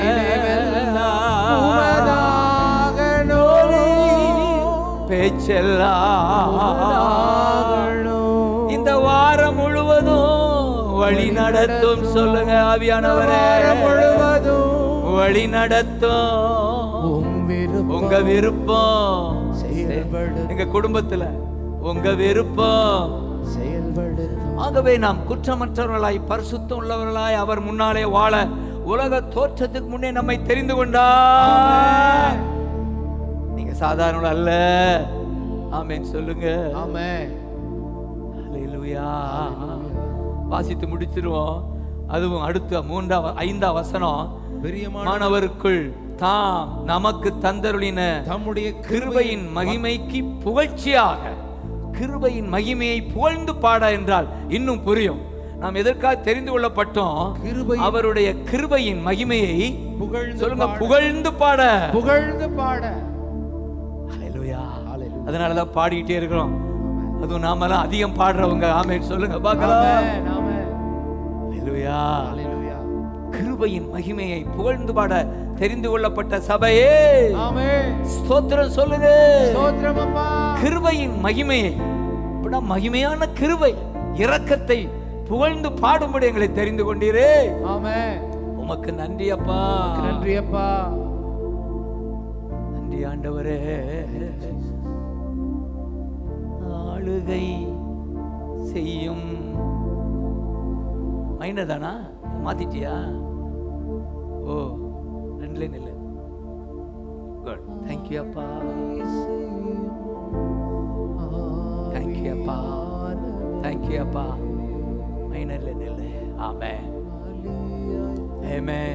S1: பேச்செல்லாம் இந்த வாரம் முழுவதும் வழி நடத்தும் சொல்லுங்க ஆவியானவரே வழி நடத்தும் உங்க விருப்பம்
S2: செயல்படு-
S1: எங்க குடும்பத்துல உங்க விருப்பம்
S2: செயல்படுத்தும்
S1: ஆகவே நாம் குற்றமற்றவர்களாய் பரிசுத்தம் உள்ளவர்களாய் அவர் முன்னாலே வாழ உலக தோற்றத்துக்கு முன்னே நம்மை தெரிந்து கொண்டார் நீங்க சாதாரண அல்ல ஆமென் சொல்லுங்க
S2: ஆமென்
S1: அல்லேலூயா வாசித்து முடிச்சிருவோம் அதுவும் அடுத்த மூன்றா ஐந்தா வசனம்
S2: பிரியமான
S1: மாணவருக்குள் தாம் நமக்கு தந்தருளின
S2: தம்முடைய
S1: கிருபையின் மகிமைக்கு புகழ்ச்சியாக கிருபையின் மகிமையை புகழ்ந்து பாட என்றால் இன்னும் புரியும் நாம் எதற்காக தெரிந்து கொள்ளப்பட்டோம்
S2: கிருபை
S1: அவருடைய கிருபையின் மகிமையை
S2: புகழ்ந்து
S1: சொல்லுங்க
S2: பாட.
S1: புகழ்ந்து பாட
S2: புகழ்ந்து பாட
S1: ஹalleluya.
S2: ஹalleluya.
S1: அதனாலதான் பாடிக்கிட்டே இருக்கிறோம் அதுவும் நாமெல்லாம் அதிகம் பாடுறவங்க ஆமென் சொல்லுங்க பார்க்கலாம்
S2: ஆமென் ஆமென்
S1: ஹalleluya.
S2: ஹalleluya
S1: கிருபையின் மகிமையை புகழ்ந்து பாட தெரிந்து கொள்ளப்பட்ட சபையே
S2: ஆமென்
S1: ஸ்தோத்திரம் சொல்லுங்க
S2: ஸ்தோத்திரம் அப்பா
S1: கிருபையின் மகிமையை இப்படின்னா மகிமையான கிருபை இரக்கத்தை புகழ்ந்து பாடும்படி எங்களை தெரிந்து கொண்டீரே
S2: ஆமென்
S1: உமக்கு நன்றி அப்பா
S2: நன்றி அப்பா
S1: நன்றி ஆண்டவரே ஆளுகை செய்யும் மைனர் தானா மாத்திட்டியா ஓ ரெண்டுல நில்லு குட் தேங்க்யூ அப்பா தேங்க்யூ அப்பா தேங்க்யூ அப்பா மைனர்ல நில்லு ஆமே ஆமே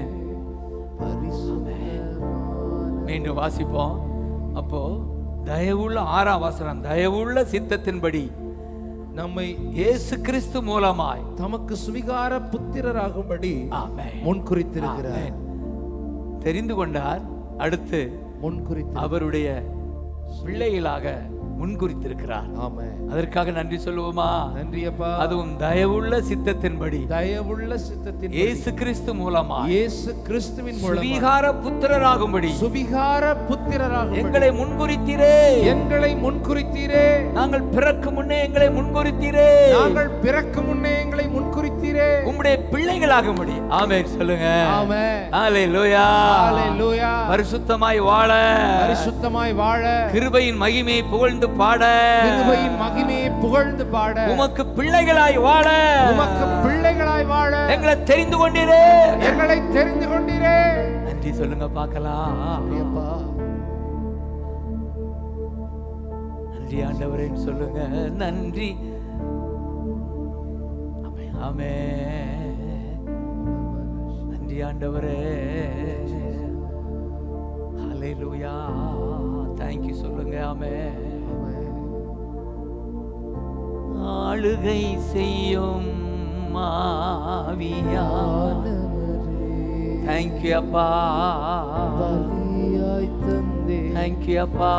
S1: மீண்டும் வாசிப்போம் அப்போ தயவுள்ள ஆறாம் வசனம் தயவுள்ள சித்தத்தின்படி
S2: நம்மை
S1: இயேசு கிறிஸ்து மூலமாய்
S2: தமக்கு சுவிகார புத்திரராகும்படி
S1: ஆமென்.
S2: முன் குறித்திருக்கிறார்
S1: ஆமென். தெரிந்து கொண்டார் அடுத்து
S2: முன் குறித்து
S1: அவருடைய பிள்ளைகளாக முன்குறித்திருக்கிறார்
S2: ஆமென்
S1: அதற்காக நன்றி சொல்லுவோமா
S2: நன்றி அப்பா
S1: அதுவும் தயவுள்ள சித்தத்தின்படி
S2: தயவுள்ள சித்தத்தின்
S1: இயேசு கிறிஸ்து மூலமா
S2: இயேசு கிறிஸ்துவின் மூலம்
S1: சுவீகார புத்திரராகும்படி
S2: சுவிகார புத்திரராக
S1: எங்களை முன்குறித்தீரே
S2: எங்களை முன்குறித்தீரே
S1: நாங்கள் பிறக்கும் முன்னே எங்களை முன்குறித்தீரே
S2: நாங்கள் பிறக்கும் முன்னே எங்களை முன்குறித்தீரே
S1: உம்முடைய பிள்ளைகளாகும்படி ஆமென் சொல்லுங்க
S2: ஆமென்
S1: ஹalleluya
S2: ஹalleluya
S1: பரிசுத்தமாய் வாழ
S2: பரிசுத்தமாய் வாழ
S1: கிருபையின் மகிமையை புகழ்ந்து பாட
S2: கிருபையின் மகிமையை புகழ்ந்து பாட
S1: உமக்கு பிள்ளைகளாய் வாழ
S2: உமக்கு பிள்ளைகளாய் வாழ
S1: எங்களை தெரிந்து கொண்டீரே
S2: எங்களை தெரிந்து கொண்டீரே
S1: நன்றி சொல்லுங்க பார்க்கலாம்
S2: அப்பா
S1: நன்றி ஆண்டவரே சொல்லுங்க நன்றி ஆமென், ஆமென். நன்றி ஆண்டவரே ஹalleluya thank you சொல்லுங்க ஆமென் ஆளுகை செய்யும் மாவியா thank you அப்பா
S2: பலியாய் தந்தே
S1: thank you அப்பா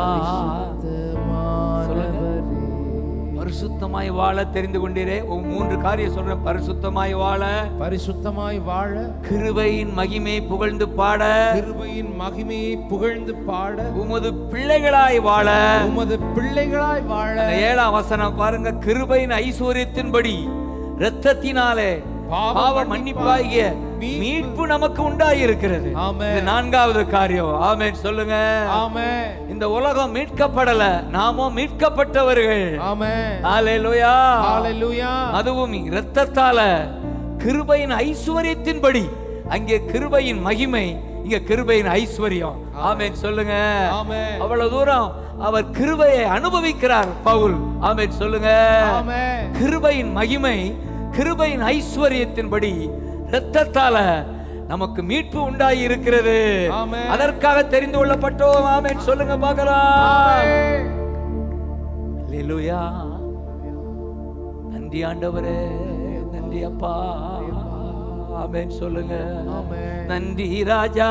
S2: மாணவரே
S1: பரிசுத்தமாய் வாழ தெரிந்து கொண்டீரே உன் மூன்று காரியம் சொல்றேன் பரிசுத்தமாய் வாழ
S2: பரிசுத்தமாய் வாழ
S1: கிருபையின் மகிமை புகழ்ந்து பாட
S2: கிருபையின் மகிமையை புகழ்ந்து பாட
S1: உமது பிள்ளைகளாய் வாழ
S2: உமது பிள்ளைகளாய் வாழ
S1: அந்த ஏழாம் வசனம் பாருங்க கிருபையின் ஐஸ்வர்யத்தின்படி இரத்தத்தினாலே
S2: பாவ
S1: பாவ
S2: மன்னிப்பாகிய
S1: மன்னிப்பாகிய
S2: மீட்பு
S1: மீட்பு நமக்கு உண்டாயிருக்கிறது
S2: ஆமென்.
S1: இது நான்காவது காரியம் ஆமென் சொல்லுங்க
S2: ஆமென்
S1: இந்த உலகம் மீட்கப்படல நாமோ மீட்கப்பட்டவர்கள்
S2: ஆமென்
S1: ஹalleluya
S2: ஹalleluya
S1: அதுவும் இரத்தத்தால கிருபையின் ஐஸ்வர்யத்தின்படி அங்கே கிருபையின் மகிமை இங்க கிருபையின் ஐஸ்வர்யம் ஆமென் சொல்லுங்க
S2: ஆமென்
S1: அவ்வளவு தூரம் அவர் கிருபையை அனுபவிக்கிறார் பவுல் ஆமென் சொல்லுங்க
S2: ஆமென்
S1: கிருபையின் மகிமை கிருபையின் ஐஸ்வர்யத்தின்படி இரத்தத்தால நமக்கு மீட்பு உண்டாகி இருக்கிறது
S2: ஆமென்.
S1: அதற்காக தெரிந்து கொள்ளப்பட்டோம் ஆமென் சொல்லுங்க பார்க்கலாம்
S2: ஆமென்
S1: அல்லேலூயா நன்றி ஆண்டவரே நன்றி அப்பா ஆமென் சொல்லுங்க
S2: ஆமென்.
S1: நன்றி ராஜா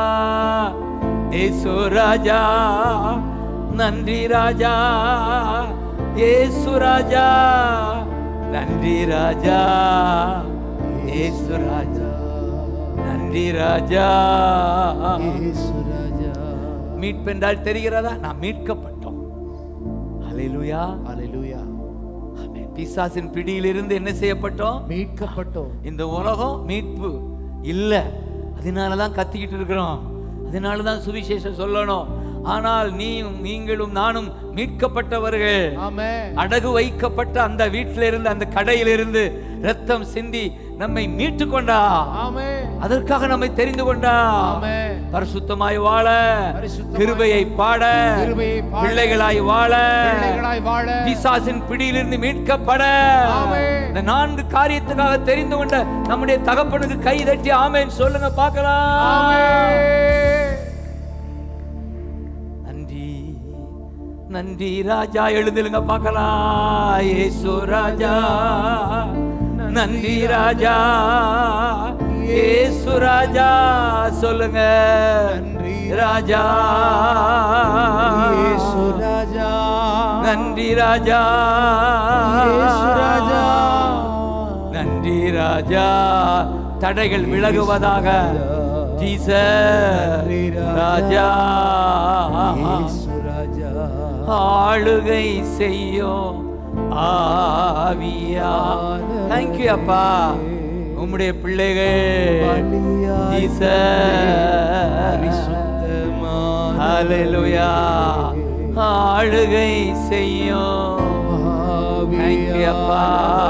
S1: ஏசு ராஜா நன்றி ராஜா ஏசு ராஜா நன்றி ராஜா ஏசு ராஜா நன்றி ராஜா
S2: இயேசு ராஜா
S1: மீட்பென்றால் தெரிகிறதா நாம் மீட்கப்பட்டோம் அல்லேலூயா
S2: ஹalleluya
S1: ஆமென். பிசாசின் பிடியிலிருந்து என்ன செய்யப்பட்டோம்
S2: மீட்கப்பட்டோம்
S1: இந்த உலகம் மீட்பு இல்ல அதனால தான் கத்திக்கிட்டு இருக்கிறோம் அதனால தான் சுவிசேஷம் சொல்லணும் ஆனால் நீ நீங்களும் நானும் மீட்கப்பட்டவர்கள்
S2: ஆமென்
S1: அடகு வைக்கப்பட்ட அந்த வீட்டில இருந்து அந்த கடையிலிருந்து ரத்தம் சிந்தி நம்மை மீட்டு கொண்டா
S2: ஆமென்
S1: அதற்காக நம்மை தெரிந்து கொண்டா
S2: ஆமென்
S1: பரிசுத்தமாய் வாழ
S2: பரிசுத்தமாய்
S1: கிருபையை பாட
S2: கிருபையை பாட,
S1: பிள்ளைகளாய் வாழ
S2: பிள்ளைகளாய் வாழ
S1: பிசாசின் பிடியிலிருந்து மீட்கப்பட
S2: ஆமென்.
S1: இந்த நான்கு காரியத்துக்காக தெரிந்து கொண்ட நம்முடைய தகப்பனுக்கு கை தட்டி ஆமென் சொல்லுங்க பார்க்கலாம்
S2: ஆமென்
S1: நன்றி நன்றி ராஜா எழுந்திருங்க பார்க்கலாம் ஏசு ராஜா நன்றி ராஜா ஏசு ராஜா சொல்லுங்க
S2: நன்றி
S1: ராஜா
S2: இயேசு ராஜா
S1: நன்றி ராஜா
S2: இயேசு ராஜா
S1: நன்றி ராஜா தடைகள் விலகுவதாக ஜீச
S2: நன்றி
S1: ராஜா
S2: இயேசு ராஜா
S1: ஆளுகை செய்யும் ஆவியா தேங்க்யூ அப்பா உம்முடைய பிள்ளைகள்
S2: பலியாய்
S1: ஜீச
S2: பரிசுத்தமான
S1: ஹalleluya ஆளுகை செய்யும் தேங்க்யூ அப்பா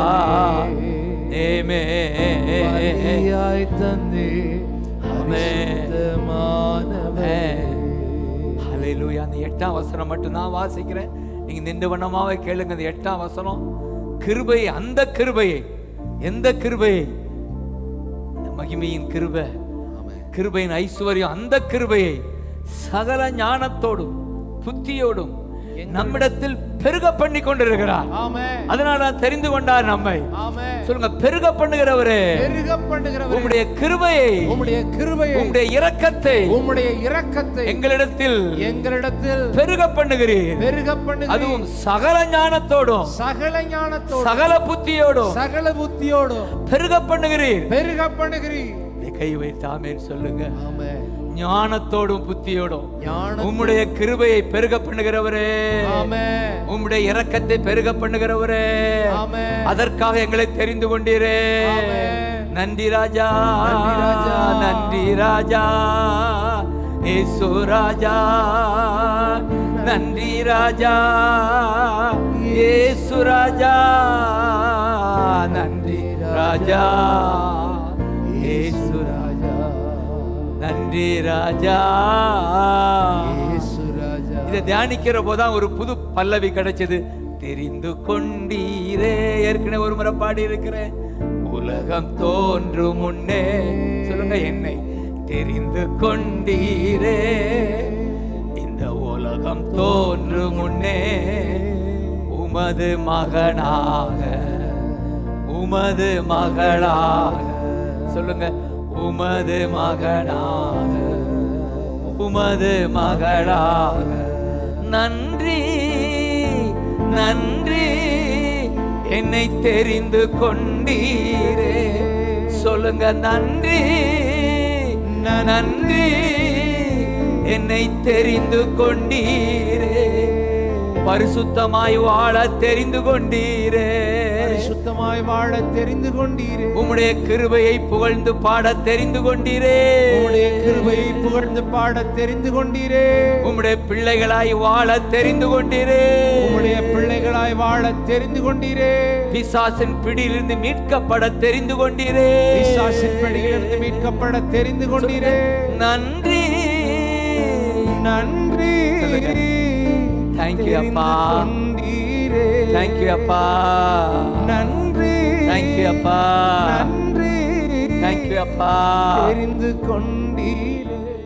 S1: ஏமே
S2: பலியாய் தந்தே
S1: ஆமென்.
S2: பரிசுத்தமானவரே.
S1: ஹalleluya அந்த எட்டாம் வசனம் மட்டும் நான் வாசிக்கிறேன் நீங்க நின்று வண்ணமாவே கேளுங்க அந்த எட்டாம் வசனம் கிருபை அந்த கிருபையை எந்த கிருபையை அந்த மகிமையின் கிருபை
S2: ஆமென்.
S1: கிருபையின் ஐஸ்வர்யம் அந்த கிருபையை சகல ஞானத்தோடும் புத்தியோடும் நம்மிடத்தில் பெருக பண்ணி கொண்டிருக்கிறார்
S2: ஆமென்
S1: அதனால தான் தெரிந்து கொண்டார் நம்மை
S2: ஆமென்
S1: சொல்லுங்க பெருக பண்ணுகிறவரே
S2: பெருக பண்ணுகிறவர்
S1: உம்முடைய கிருபையை
S2: உம்முடைய கிருபையை
S1: உம்முடைய இரக்கத்தை
S2: உம்முடைய இரக்கத்தை
S1: எங்களிடத்தில்
S2: எங்களிடத்தில்
S1: பெருக பண்ணுகிறீர்
S2: பெருக பண்ணுகிறீர்
S1: அதுவும் சகல ஞானத்தோடும்
S2: சகல ஞானத்தோடு
S1: சகல புத்தியோடும்
S2: சகல புத்தியோடும்
S1: பெருக பண்ணுகிறீர்
S2: பெருக பண்ணுகிறீர்
S1: இதை கை வைத்தாமேன்னு சொல்லுங்க
S2: ஆமென்
S1: ஞானத்தோடும் புத்தியோடும்
S2: ஞான
S1: உம்முடைய கிருபையை பெருக பண்ணுகிறவரே
S2: ஆமென்
S1: உம்முடைய இரக்கத்தை பெருக பண்ணுகிறவரே
S2: ஆமென்
S1: அதற்காக எங்களை தெரிந்து கொண்டீரே
S2: ஆமென்.
S1: நன்றி ராஜா
S2: நன்றி ராஜா.
S1: நன்றி ராஜா ஏசு ராஜா நன்றி ராஜா ஏசு ராஜா நன்றி ராஜா ஏசு ராஜா நன்றி ராஜா
S2: இயேசு ராஜா
S1: இதை தியானிக்கிற போதுதான் ஒரு புது பல்லவி கிடைச்சது தெரிந்து கொண்டீரே ஏற்கனவே ஒரு முறை பாடி இருக்கிறேன் உலகம் தோன்றும் முன்னே சொல்லுங்க என்னை தெரிந்து கொண்டீரே இந்த உலகம் தோன்றும் முன்னே உமது மகனாக உமது மகளாக சொல்லுங்க உமது மகனாக உமது மகளாக நன்றி நன்றி என்னை தெரிந்து கொண்டீரே சொல்லுங்க நன்றி நன்றி என்னை தெரிந்து கொண்டீரே பரிசுத்தமாய் வாழ தெரிந்து கொண்டீரே
S2: சுத்தமாய் வாழ தெரிந்து கொண்டீரே
S1: உம்முடைய கிருபையை புகழ்ந்து பாட தெரிந்து கொண்டீரே
S2: உம்முடைய கிருபையை புகழ்ந்து பாட தெரிந்து கொண்டீரே
S1: உம்முடைய பிள்ளைகளாய் வாழ தெரிந்து கொண்டீரே
S2: உம்முடைய பிள்ளைகளாய் வாழ தெரிந்து கொண்டீரே
S1: பிசாசின் பிடியிலிருந்து மீட்கப்பட தெரிந்து கொண்டீரே
S2: பிசாசின் பிடியிலிருந்து மீட்கப்பட தெரிந்து கொண்டீரே
S1: நன்றி
S2: நன்றி
S1: சொல்லுங்க. Thank you,
S2: தெரிந்து
S1: அப்பா.
S2: கொண்டீரே
S1: தேங்க்யூ அப்பா
S2: நன்றி
S1: Thank you, அப்பா.
S2: நன்றி
S1: தேங்க்யூ அப்பா
S2: தெரிந்து கொண்டீரே